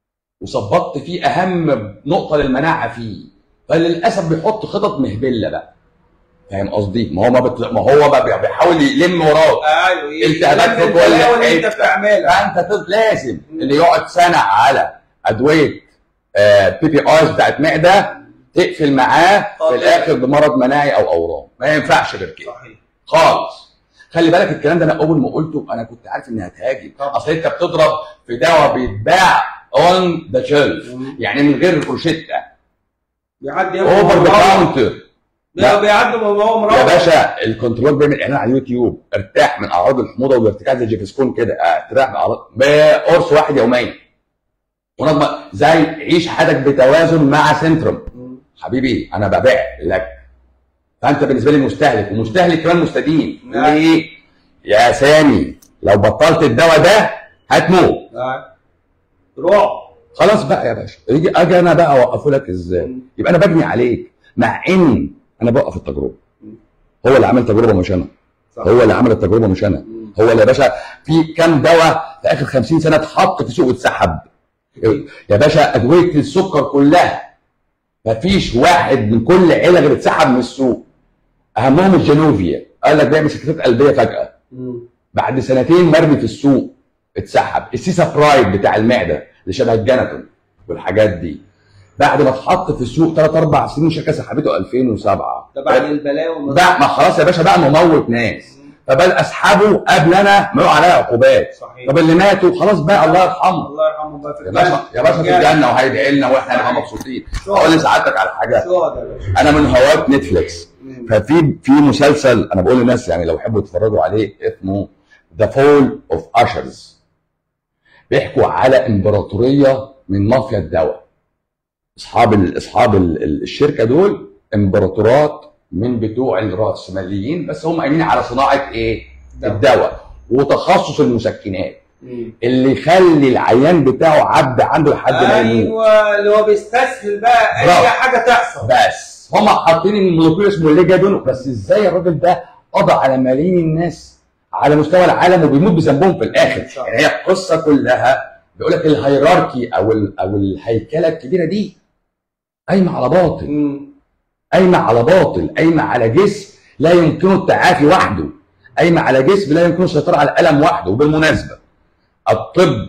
وظبطت فيه اهم نقطه للمناعه فيه فللاسف بيحط خطط مهبله بقى فاهم قصدي؟ ما هو ما, بت... ما هو بقى بيحاول يلم وراك ايوه التهابات في يلم كل البلاوي اللي انت حتة. بتعملها فانت تد- لازم اللي يقعد سنه على ادويه بي بي ايز بتاعت معده تقفل معاه في طبعا. الاخر بمرض مناعي او اورام ما ينفعش غير كده صحيح خالص خلي بالك الكلام ده انا اول ما قلته انا كنت عارف اني هتهاجم طبعا. اصل انت بتضرب في دواء بيتباع اون ذا شيلف مم. يعني من غير روشته بيعدي اوفر ذا كاونتر لا. بيعدي وهو يا مروح باشا الكنترول بيعمل اعلان على اليوتيوب ارتاح من اعراض الحموضه والارتكاز زي جيفسكون كده ارتاح من اعراض بقرص واحد يوميا ونظم زي عيش حياتك بتوازن مع سنتروم مم. حبيبي انا ببيع لك فانت بالنسبه لي مستهلك ومستهلك كمان مستدين نعم. ليه؟ يا سامي لو بطلت الدواء ده هتموت لا. روح خلاص بقى يا باشا يجي اجي انا بقى اوقفه لك ازاي؟ مم. يبقى انا ببني عليك مع ان انا بوقف التجربه هو اللي عمل تجربه مش انا صح. هو اللي عمل التجربه مش انا مم. هو اللي يا باشا في كام دواء في اخر 50 سنه اتحط في سوق واتسحب يا باشا ادويه السكر كلها مفيش واحد من كل عيله غير اتسحب من السوق اهمهم الجنوفيا قال لك بيعمل سكتات قلبيه فجاه مم. بعد سنتين مرمي في السوق اتسحب السيسا برايد بتاع المعده اللي شبه الجنتون والحاجات دي بعد ما اتحط في السوق ثلاث اربع سنين شركه سحبته 2007 ده بعد البلاوي بقى ما خلاص يا باشا بقى مموت ناس مم. فبقى اسحبه قبل انا ما يقع عليا عقوبات صحيح طب اللي ماتوا خلاص بقى الله يرحمه الله يرحمه بقى في يا باشا يا باشا في الجنه وهيدعي لنا واحنا هنبقى مبسوطين اقول لسعادتك على حاجه شو هذا يا باشا انا من هواة نتفليكس مم. ففي في مسلسل انا بقول للناس يعني لو يحبوا يتفرجوا عليه اسمه ذا فول اوف اشرز بيحكوا على امبراطوريه من مافيا الدواء اصحاب ال- اصحاب ال- ال- الشركه دول امبراطورات من بتوع الراسماليين بس هم قايمين على صناعه ايه؟ دواء. الدواء وتخصص المسكنات مم. اللي يخلي العيان بتاعه عبد عنده لحد ما يموت ايوه اللي هو بيستسهل بقى برافو. اي حاجه تحصل بس هم حاطين المولكيول اسمه الليجادون بس ازاي الراجل ده قضى على ملايين الناس على مستوى العالم وبيموت بذنبهم في الاخر صح. يعني هي القصه كلها بيقول لك الهيراركي او ال- او الهيكله الكبيره دي قايمه على باطل مم. قايمه على باطل قايمه على جسم لا يمكنه التعافي وحده قايمه على جسم لا يمكنه السيطره على الالم وحده وبالمناسبه الطب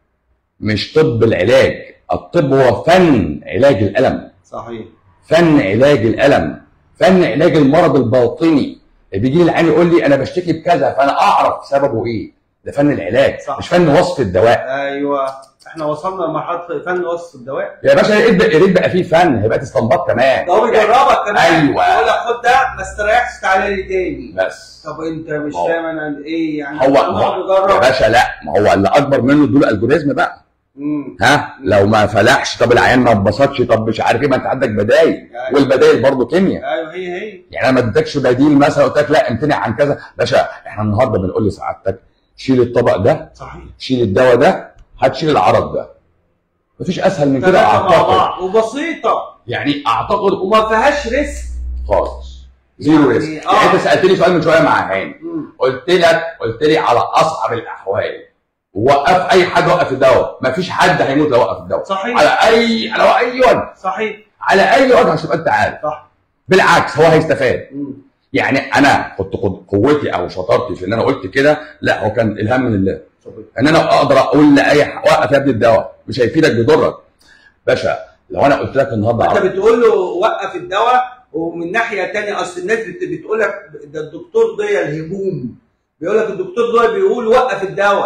مش طب العلاج الطب هو فن علاج الالم صحيح فن علاج الالم فن علاج المرض الباطني بيجي لي العيان يقول لي انا بشتكي بكذا فانا اعرف سببه ايه ده فن العلاج صح. مش فن وصف الدواء ايوه احنا وصلنا لمرحله فن وصف الدواء يا باشا يا ريت بقى- يا ريت بقى فيه فن هيبقى استنباط كمان ده هو بيجربك كمان أيوة. يقول لك خد ده ما استريحش تعالى لي تاني بس طب انت مش هو- فاهم انا ايه يعني هو هو هو- يا بيجرب باشا لا ما هو اللي اكبر منه دول الجوريزم بقى مم. ها لو ما فلحش طب العيان ما اتبسطش طب مش عارف ايه ما انت عندك بدايل أيوة. والبدايل برضه كيمياء ايوه هي هي يعني انا ما اديتكش بديل مثلا قلت لك لا امتنع عن كذا باشا احنا النهارده بنقول لسعادتك شيل الطبق ده صحيح شيل الدواء ده هتشيل العرض ده مفيش اسهل من كده ثلاثة مع اعتقد بعض وبسيطة يعني اعتقد وما فيهاش ريسك خالص زيرو يعني ريسك آه. يعني انت سالتني سؤال من شويه مع هاني مم. قلت لك قلت لي على اصعب الاحوال وقف اي حد وقف الدواء مفيش حد هيموت لو وقف الدواء صحيح على اي على اي وجه صحيح على اي وجه عشان تبقى انت عارف صح بالعكس هو هيستفاد مم. يعني انا كنت قد- قوتي او شطارتي في ان انا قلت كده لا هو كان الهام من الله صحيح. ان انا اقدر اقول لاي ح- وقف يا ابني الدواء مش هيفيدك بيضرك باشا لو انا قلت لك النهارده انت عرض- بتقول له وقف الدواء ومن ناحيه تانية اصل الناس بت- بتقول لك ده الدكتور ضيا الهجوم بيقول لك الدكتور ضيا بيقول وقف الدواء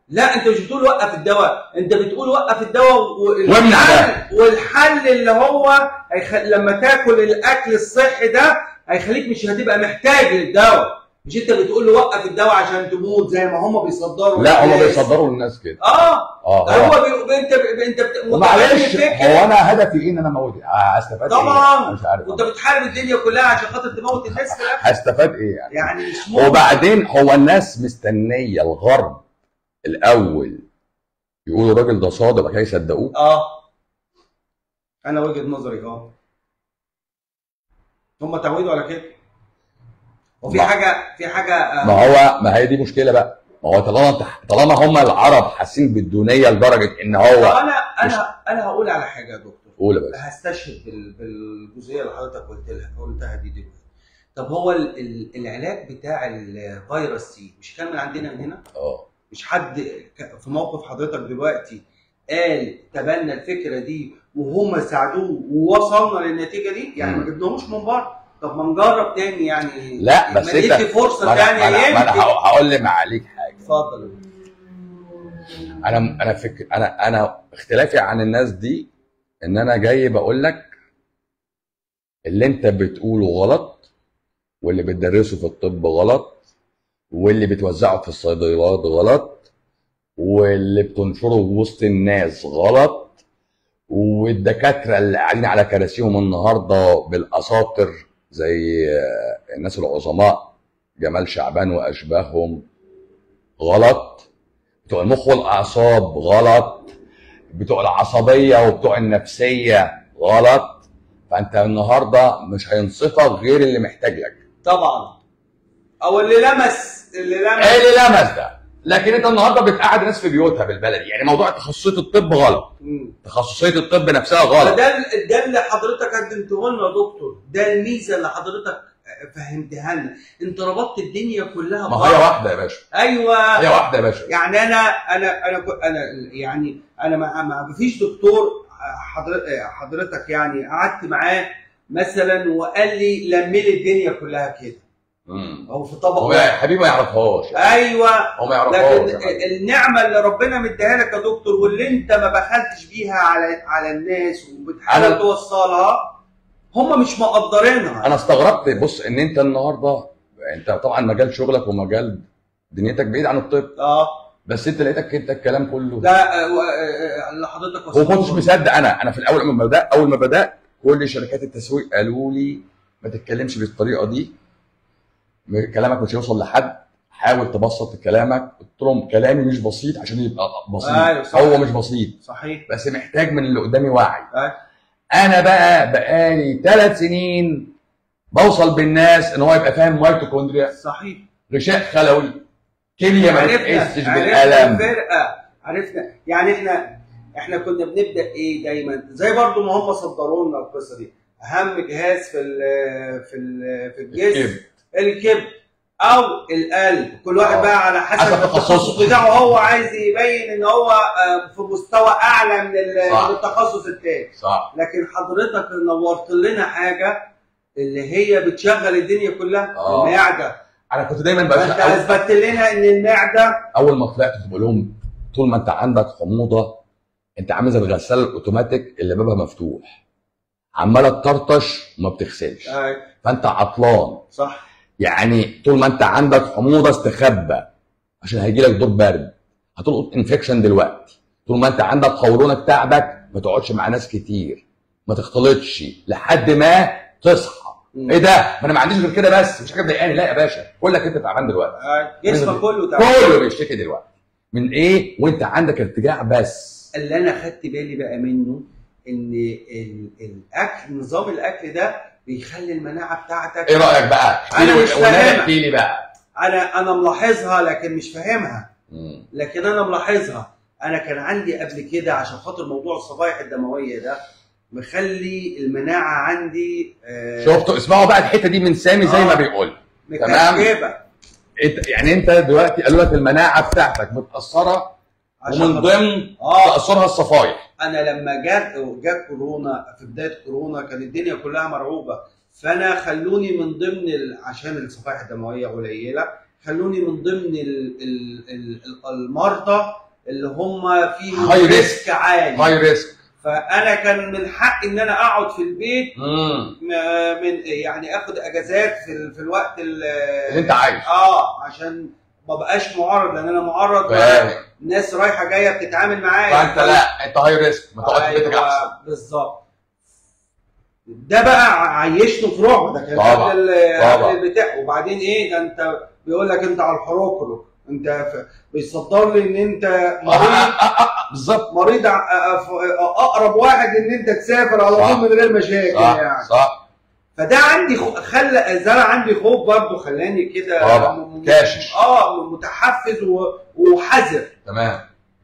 لا انت مش بتقول وقف الدواء انت بتقول وقف الدواء وامنع والحل والحل اللي هو هيخ... لما تاكل الاكل الصحي ده هيخليك مش هتبقى محتاج للدواء مش انت بتقول له وقف الدواء عشان تموت زي ما هم بيصدروا لا هم للناس. بيصدروا للناس كده اه اه هو هو بي... انت انت بت... متخيل معلش الفكرة؟ هو انا هدفي ايه ان انا اموت هستفاد ايه؟ طبعا أنا مش عارف وانت بتحارب الدنيا كلها عشان خاطر تموت الناس في الاخر هستفاد ايه يعني؟ يعني مش ممكن وبعدين هو الناس مستنيه الغرب الاول يقولوا الراجل ده صادق بعد كده يصدقوه اه انا وجهه نظري اه هم تعودوا على كده وفي ما- حاجه في حاجه آه، ما هو ما هي دي مشكله بقى ما هو طالما انت طالما هم العرب حاسين بالدونيه لدرجه ان طب هو انا انا انا هقول على حاجه يا دكتور قول بس هستشهد بال- بالجزئيه اللي حضرتك قلت لها قلتها دي دلوقتي طب هو ال- ال- العلاج بتاع الفيروس سي مش كان من عندنا من هنا اه مش حد ك- في موقف حضرتك دلوقتي قال تبنى الفكره دي وهم ساعدوه ووصلنا للنتيجه دي يعني ما مم. جبناهوش من بره طب ما نجرب تاني يعني لا، بس ما انت- ندي فرصه ما انا تانيه ما انا, ما أنا يمكن هقول- هقول لي معاليك حاجه اتفضل انا انا فكر انا انا اختلافي عن الناس دي ان انا جاي بقول لك اللي انت بتقوله غلط واللي بتدرسه في الطب غلط واللي بتوزعه في الصيدليات غلط واللي بتنشره وسط الناس غلط والدكاتره اللي قاعدين على كراسيهم النهارده بالاساطر زي آه، الناس العظماء جمال شعبان واشباههم غلط بتوع المخ والاعصاب غلط بتوع العصبيه وبتوع النفسيه غلط فانت النهارده مش هينصفك غير اللي محتاج لك طبعا او اللي لمس اللي لمس ايه اللي لمس ده لكن انت النهارده بتقعد الناس في بيوتها بالبلدي يعني موضوع تخصصيه الطب غلط مم. تخصصيه الطب نفسها غلط فده ال- ده اللي حضرتك قدمته لنا يا دكتور ده الميزه اللي حضرتك فهمتها لنا انت ربطت الدنيا كلها ما ببعض. هي واحده يا باشا ايوه هي واحده يا باشا يعني انا انا انا كو- انا يعني انا ما ما فيش دكتور حضرتك حضرتك يعني قعدت معاه مثلا وقال لي لمي لي الدنيا كلها كده مم. او في طبق هو يا واحد. حبيبي ما يعرفهاش ايوه هو ما يعرفهاش لكن النعمه اللي ربنا مديها لك يا دكتور واللي انت ما بخلتش بيها على على الناس وبتحاول أنا- توصلها هم مش مقدرينها انا استغربت بص ان انت النهارده انت طبعا مجال شغلك ومجال دنيتك بعيد عن الطب اه بس انت لقيتك انت الكلام كله ده آه، و- آه، اللي حضرتك وما كنتش وصلته. مصدق انا انا في الاول اول ما بدات اول ما بدات كل شركات التسويق قالوا لي ما تتكلمش بالطريقه دي م- كلامك مش هيوصل لحد حاول تبسط كلامك قلت لهم كلامي مش بسيط عشان يبقى بسيط أيوة، صح. هو مش بسيط صحيح بس محتاج من اللي قدامي وعي أيوة. انا بقى بقالي ثلاث سنين بوصل بالناس ان هو يبقى فاهم ميتوكوندريا صحيح غشاء خلوي كليه ما تحسش عرفنا بالالم الفرقه عرفنا يعني احنا احنا كنا بنبدا ايه دايما زي برضو ما هم صدروا لنا القصه دي اهم جهاز في ال في ال في الجسم الكبد. الكبد او القلب كل واحد آه. بقى على حسب حسب التخصص تخصصه. بتاعه هو عايز يبين ان هو آه، في مستوى اعلى من ال- صح. من التخصص التاني صح لكن حضرتك نورت لنا حاجه اللي هي بتشغل الدنيا كلها آه. المعده انا كنت دايما فانت بقى اثبتت لنا ان المعده اول ما طلعت كنت بقول لهم طول ما انت عندك حموضه انت عامل زي الغساله الاوتوماتيك اللي بابها مفتوح عماله تطرطش وما بتغسلش آه، فانت عطلان صح يعني طول ما انت عندك حموضه استخبى عشان هيجي لك دور برد هتلقط انفكشن دلوقتي طول ما انت عندك قولونك تعبك ما تقعدش مع ناس كتير ما تختلطش لحد ما تصحى مم. ايه ده ما انا ما عنديش غير كده بس مش حاجه مضايقاني لا يا باشا كلك انت تعبان دلوقتي آه، جسمك كله تعبان كله بيشتكي دلوقتي من ايه وانت عندك ارتجاع بس اللي انا خدت بالي بقى منه ان ال- الاكل نظام الاكل ده بيخلي المناعه بتاعتك ايه رايك بقى احكي أنا لي مش والنبي فاهمها. احكي لي بقى انا انا ملاحظها لكن مش فاهمها مم. لكن انا ملاحظها انا كان عندي قبل كده عشان خاطر موضوع الصفائح الدمويه ده مخلي المناعه عندي آه، شفتوا اسمعوا بقى الحته دي من سامي زي آه. ما بيقول مكركبه انت يعني انت دلوقتي قالوا لك المناعه بتاعتك متاثره عشان ومن خاطر- ضمن اه تاثرها الصفايح انا لما جات جات كورونا في بدايه كورونا كانت الدنيا كلها مرعوبه فانا خلوني من ضمن ال... عشان الصفائح الدمويه قليله خلوني من ضمن ال... ال... ال... ال- المرضى اللي هم فيهم High risk. ريسك عالي هاي ريسك فانا كان من حقي ان انا اقعد في البيت امم م- من يعني اخد اجازات في, ال- في الوقت ال- اللي انت عايز اه عشان ما بقاش معرض لان انا معرض فاهم ناس رايحه جايه بتتعامل معايا فانت لا انت هاي ريسك ما تقعد في بيتك أيوة، احسن بالظبط ده بقى عيشته في رعب ده كان طبعا، قبل ال- طبعا. قبل البتاع وبعدين ايه ده انت بيقول لك انت على الحروكرو انت ف- بيصدر لي ان انت مريض بالظبط مريض ع- أ- أ- اقرب واحد ان انت تسافر على صح. طول من غير مشاكل صح يعني صح فده عندي خ... خلى زرع عندي خوف برضه خلاني كده طبعا. م- م- كاشش. اه متحفز و... وحذر تمام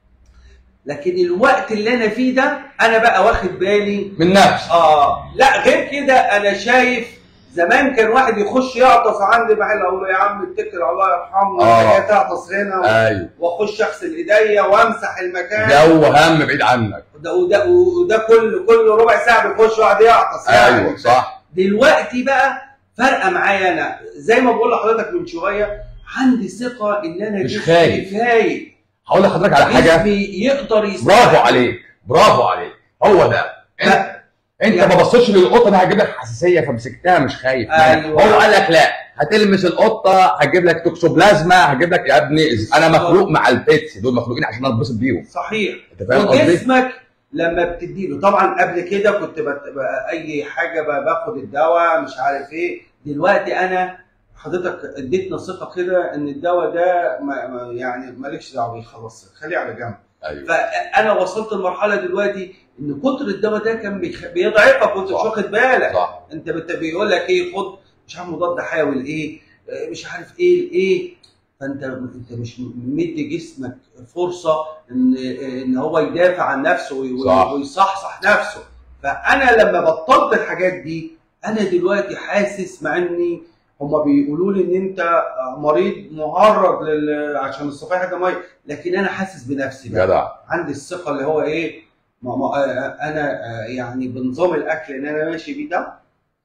لكن الوقت اللي انا فيه ده انا بقى واخد بالي من نفس اه لا غير كده انا شايف زمان كان واحد يخش يعطس عندي محل اقول له يا عم اتكل على الله يرحمه آه. انت جاي تعطس هنا ايوه واخش اغسل ايديا وامسح المكان جو هم بعيد عنك وده وده, وده كل كل ربع ساعه بيخش واحد يعطس يعني ايوه صح دلوقتي بقى فارقه معايا انا زي ما بقول لحضرتك من شويه عندي ثقه ان انا مش جسمي خايف. فايق هقول لحضرتك على حاجه جسمي يقدر يستحمل برافو عليك برافو عليك هو ده انت انت يعني- ما بصيتش للقطه ده هتجيب لك حساسيه فمسكتها مش خايف أيوة. هو قال لك لا هتلمس القطه هتجيب لك توكسوبلازما هتجيب لك يا ابني انا مخلوق مع البيتس دول مخلوقين عشان اتبسط بيهم صحيح انت فاهم قصدي؟ وجسمك لما بتديله طبعا قبل كده كنت بت... بقى اي حاجه بقى باخد الدواء مش عارف ايه دلوقتي انا حضرتك اديتنا ثقه كده ان الدواء ده ما ما- يعني مالكش دعوه بيه خلاص خليه على جنب ايوه فانا وصلت لمرحله دلوقتي ان كتر الدواء ده كان بيخ... بيضعفك وانت مش صح. واخد بالك صح انت بت... بيقول لك ايه خد مش عارف مضاد حيوي ايه آه، مش عارف ايه ايه فانت انت مش مدي جسمك فرصه ان ان هو يدافع عن نفسه وي- صح. ويصحصح نفسه فانا لما بطلت الحاجات دي انا دلوقتي حاسس مع اني هما بيقولوا لي ان انت مريض معرض لل... عشان الصفائح ده ميه لكن انا حاسس بنفسي بقى. جدع عندي الثقه اللي هو ايه ما ما آه، انا آه، يعني بنظام الاكل اللي انا ماشي بيه ده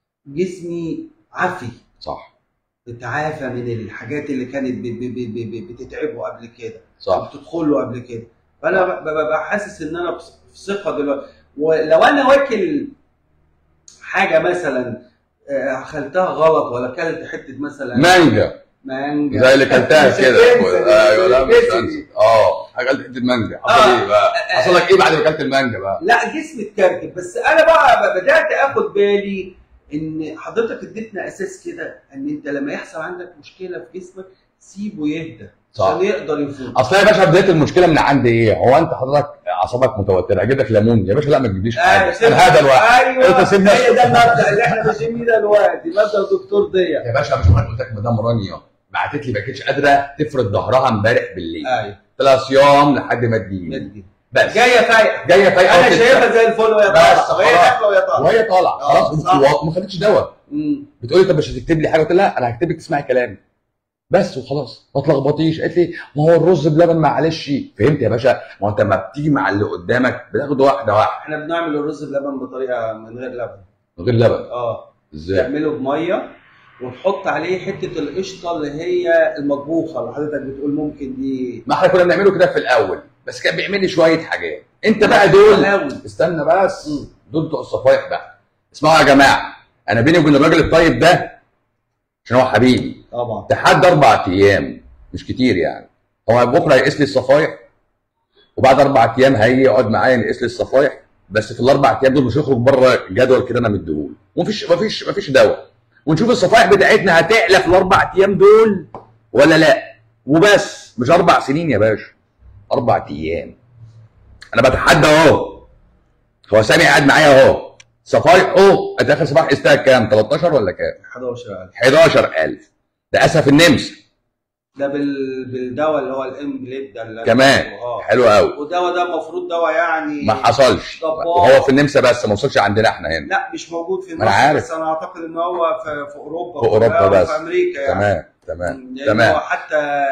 جسمي عافي صح بتعافى من الحاجات اللي كانت ب- ب- ب- ب- ب- بتتعبه قبل كده صح بتدخل له قبل كده فانا ب- ب- ببقى حاسس ان انا بص- في ثقه دلوقتي ولو انا واكل حاجه مثلا آه، اكلتها غلط ولا اكلت حته مثلا مانجا مانجا زي اللي كلتها مش كده هتنسى، ايوه لا مش هتنسى دي. هنسى اه اكلت حته مانجا حصل آه. ايه بقى؟ حصل لك ايه بعد ما اكلت المانجا بقى؟ لا جسمي اتكركب بس انا بقى بدات اخد بالي ان حضرتك اديتنا اساس كده ان انت لما يحصل عندك مشكله في جسمك سيبه يهدى صح عشان يقدر يفوق اصل يا باشا بدايه المشكله من عندي ايه؟ هو انت حضرتك اعصابك متوتره اجيب لك ليمون يا باشا لا ما تجيبليش حاجه انا هذا الواحد ايوه أنت سيبني هي ده أشرب. المبدا اللي احنا ماشيين بيه دلوقتي مبدا الدكتور ضيق يا باشا مش انا قلت لك مدام رانيا بعتت لي ما كانتش قادره تفرد ظهرها امبارح بالليل ايوه قلت لها صيام لحد ما تجيلي مدي. بس جايه فايقه جايه فايقه انا وتتسع. شايفها زي الفل وهي بس طالعه وهي خلاص. داخله وهي طالعه وهي طالعه آه، خلاص صح. بت- وما خدتش دواء مم. بتقولي طب مش هتكتب لي حاجه قلت لها انا هكتب لك تسمعي كلامي بس وخلاص ما تلخبطيش قالت لي ما هو الرز بلبن معلش فهمت يا باشا ما هو انت لما بتيجي مع اللي قدامك بتاخد واحده واحده احنا بنعمل الرز بلبن بطريقه من غير لبن من غير لبن اه ازاي تعمله بميه وتحط عليه حته القشطه اللي هي المطبوخه اللي حضرتك بتقول ممكن دي ما احنا كنا بنعمله كده في الاول بس كان بيعمل لي شويه حاجات انت بقى دول حلاوي. استنى بس مم. دول بتوع الصفايح بقى اسمعوا يا جماعه انا بيني وبين الراجل الطيب ده عشان هو حبيبي طبعا تحدى اربع ايام مش كتير يعني هو بكره يقيس لي الصفايح وبعد اربع ايام هيجي يقعد معايا يقيس لي الصفايح بس في الاربع ايام دول مش هيخرج بره جدول كده انا مديهوله ومفيش مفيش مفيش دواء ونشوف الصفايح بتاعتنا هتعلى في الاربع ايام دول ولا لا وبس مش اربع سنين يا باشا اربع ايام انا بتحدى اهو هو سامي قاعد معايا اهو صفايح اهو انت اخر صفايح قستها كام 13 ولا كام 11000 11000 ده اسف النمسا ده بال... بالدواء اللي هو الامبليت ده اللي كمان اه حلو قوي والدواء ده المفروض دواء يعني ما حصلش طباخ. وهو في النمسا بس ما وصلش عندنا احنا هنا لا مش موجود في ما أنا مصر عارف. بس انا اعتقد ان هو في, في اوروبا في أوروبا كلها بس. وفي امريكا يعني تمام تمام لأن تمام. هو حتى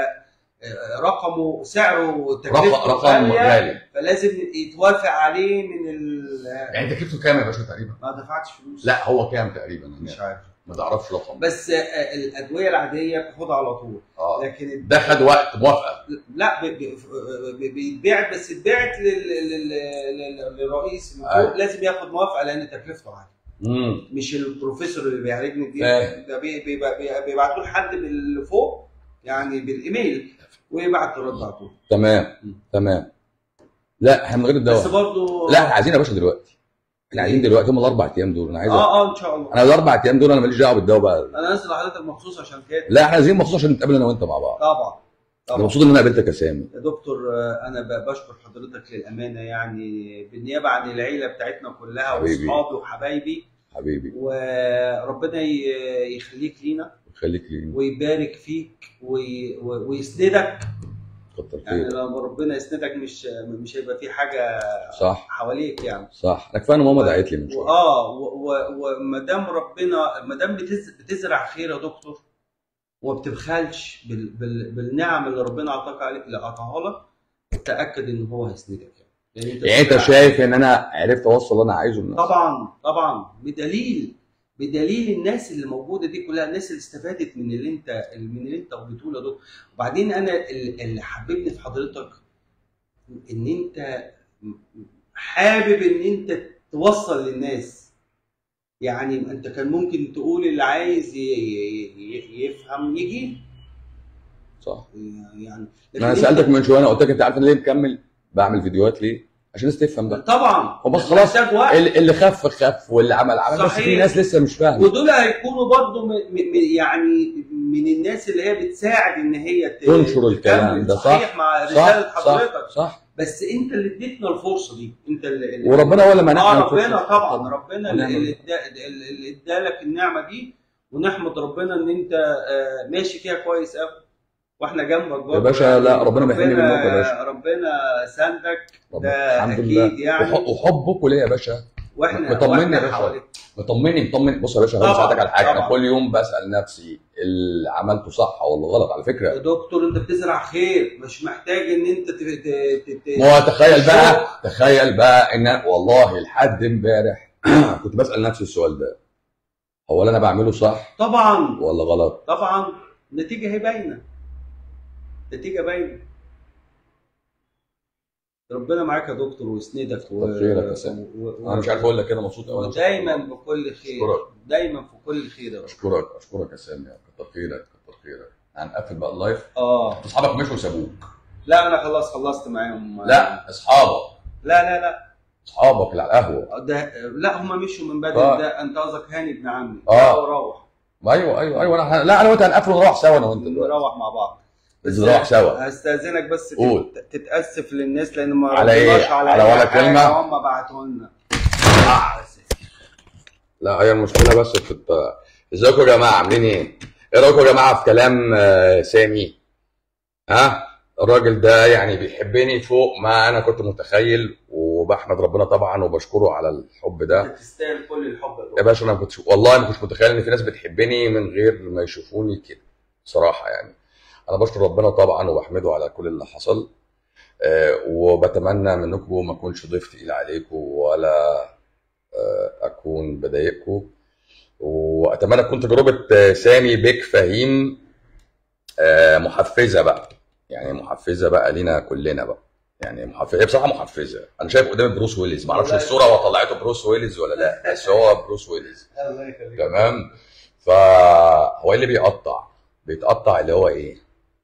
آه، رقمه سعره رقم وتكلفته رقم غالية، غالي فلازم يتوافق عليه من ال يعني تكلفته كام يا باشا تقريبا؟ ما دفعتش فلوس لا هو كام تقريبا مش عارف ما تعرفش رقم بس آه، الادويه العاديه بتاخدها على طول اه لكن ده خد وقت موافقه لا ب- ب- ب- بيتباع بس اتباعت لل- لل- لل- للرئيس المفروض أيوة. لازم ياخد موافقه لان تكلفته عاليه امم مش البروفيسور اللي بيعالجني دي فاهم. ده بي- بيبقى- بي- بيبعتوا لحد اللي فوق يعني بالايميل ويبعت رد على طول تمام مم. تمام لا احنا من غير بس الدواء برضه لا احنا عايزين يا باشا دلوقتي احنا عايزين دلوقتي هم الاربع ايام دول انا عايز اه اه ان شاء الله انا الاربع ايام دول انا ماليش دعوه بالدواء بقى انا نازل لحضرتك مخصوص عشان كده لا احنا عايزين مخصوص عشان نتقابل انا وانت مع بعض طبعا انا طبعا مبسوط ان انا قابلتك يا سامي يا دكتور آه، انا ب- بشكر حضرتك للامانه يعني بالنيابه عن العيله بتاعتنا كلها حبيبي. واصحابي وحبايبي حبيبي وربنا ي- يخليك لينا خليك لي ويبارك فيك وي- و- ويسندك كتر يعني خير لما ربنا يسندك مش مش هيبقى في حاجه صح حواليك يعني صح انا كفايه ان ماما دعت لي من شويه واه وما دام ربنا ما دام بتز- بتزرع خير يا دكتور وما بتبخلش بال... بال... بالنعم اللي ربنا اعطاك عليك اللي اعطاها لك تاكد ان هو هيسندك يعني لأن انت يعني انت بتزرع- شايف ان انا عرفت اوصل اللي انا عايزه للناس طبعا طبعا بدليل بدليل الناس اللي موجوده دي كلها الناس اللي استفادت من اللي انت من اللي انت قلته له ده وبعدين انا ال- اللي حببني في حضرتك ان انت حابب ان انت توصل للناس يعني انت كان ممكن تقول اللي عايز ي- ي- ي- يفهم يجي صح يعني انا أنت- سالتك من شويه انا قلت لك انت عارف انا ليه مكمل بعمل فيديوهات ليه عشان الناس تفهم بقى طبعا هو بس خلاص محتاج وقت اللي اللي خف خف واللي عمل عمل بس في صحيح. ناس لسه مش فاهمه ودول هيكونوا برضو م- م- يعني من الناس اللي هي بتساعد ان هي ت- تنشر الكلام تكمل. ده، صحيح صح، مع صح رساله صح حضرتك صح بس انت اللي اديتنا الفرصه دي انت اللي اللي- وربنا هو اللي منحنا اه الفرصة. ربنا طبعا ربنا اللي- ونعم اللي ادا- اللي ادالك النعمه دي ونحمد ربنا ان انت آه، ماشي فيها كويس قوي واحنا جنبك برضه باشا، يعني لا، ربنا ما يحرمني ربنا- منكم يا باشا. ربنا ساندك ربنا- ده الحمد أكيد لله يعني. وح- وحبكم ليا يا باشا واحنا مطمني يا واحنا باشا. حواليك مطمني مطمن بص يا باشا طبعا، هقول لحضرتك على حاجه انا طبعا. كل يوم بسال نفسي اللي عملته صح ولا غلط على يا فكره دكتور انت بتزرع خير مش محتاج ان انت ت... ت... ت... ت... ما هو تخيل بقى تخيل بقى ان أنا- والله لحد امبارح كنت بسال نفسي السؤال ده هو اللي انا بعمله صح طبعا ولا غلط طبعا النتيجه هي باينه النتيجه باينه ربنا معاك يا دكتور ويسندك و... كتر خيرك يا سامي. و... و... انا مش عارف اقول لك كده مبسوط قوي دايما بكل خير أشكرك. دايما في كل خير يا رب اشكرك اشكرك يا سامي كتر خيرك كتر خيرك هنقفل بقى اللايف اه اصحابك مشوا وسابوك لا انا خلاص خلصت معاهم لا اصحابك لا لا لا اصحابك اللي على القهوه ده لا هم مشوا من بدري آه. ده انت قصدك هاني ابن عمي آه. روح ايوه ايوه ايوه انا لا انا وانت هنقفل ونروح سوا انا وانت دلوقتي نروح مع بعض بس نروح سوا هستاذنك بس تت- قول. تتاسف للناس لان ما على إيه؟ ردناش على أي ولا حاجة كلمة؟ هم بعتوا لنا لا هي المشكله بس في الت... ازيكم يا جماعه عاملين ايه؟ ايه رايكم يا جماعه في كلام آه، سامي؟ ها؟ الراجل ده يعني بيحبني فوق ما انا كنت متخيل وبحمد ربنا طبعا وبشكره على الحب ده انت تستاهل كل الحب يا يا دكتور. باشا انا ما كنتش والله ما كنتش متخيل ان في ناس بتحبني من غير ما يشوفوني كده صراحه يعني انا بشكر ربنا طبعا وبحمده على كل اللي حصل آه، وبتمنى منكم ما اكونش ضيف تقيل عليكم ولا آه، اكون بضايقكم واتمنى تكون تجربه آه، سامي بيك فهيم آه، محفزه بقى يعني محفزه بقى لينا كلنا بقى يعني محفزه هي بصراحه محفزه انا شايف قدامي بروس ويلز ما اعرفش والله. الصوره هو طلعته بروس ويلز ولا لا بس هو بروس ويلز الله يخليك تمام فهو ايه اللي بيقطع بيتقطع اللي هو ايه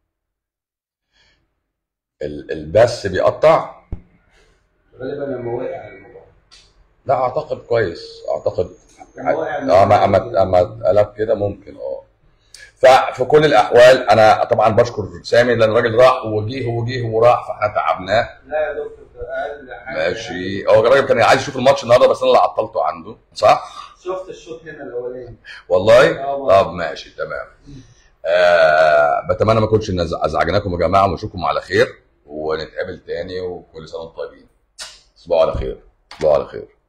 ال- البث بيقطع غالبا لما وقع الموضوع لا اعتقد كويس اعتقد لما وقع اه اما اما اما اتقلب كده ممكن اه ففي كل الاحوال انا طبعا بشكر سامي لان الراجل راح وجيه وجيه وراح فاحنا تعبناه لا يا دكتور ده اقل حاجه ماشي هو الراجل كان عايز يشوف الماتش النهارده بس انا اللي عطلته عنده صح شفت الشوط هنا الاولاني والله اه والله. طب ماشي تمام آه بتمنى ما اكونش نز- ازعجناكم يا جماعه ونشوفكم على خير ونتقابل تاني وكل سنه وانتم طيبين تصبحوا على خير تصبحوا على خير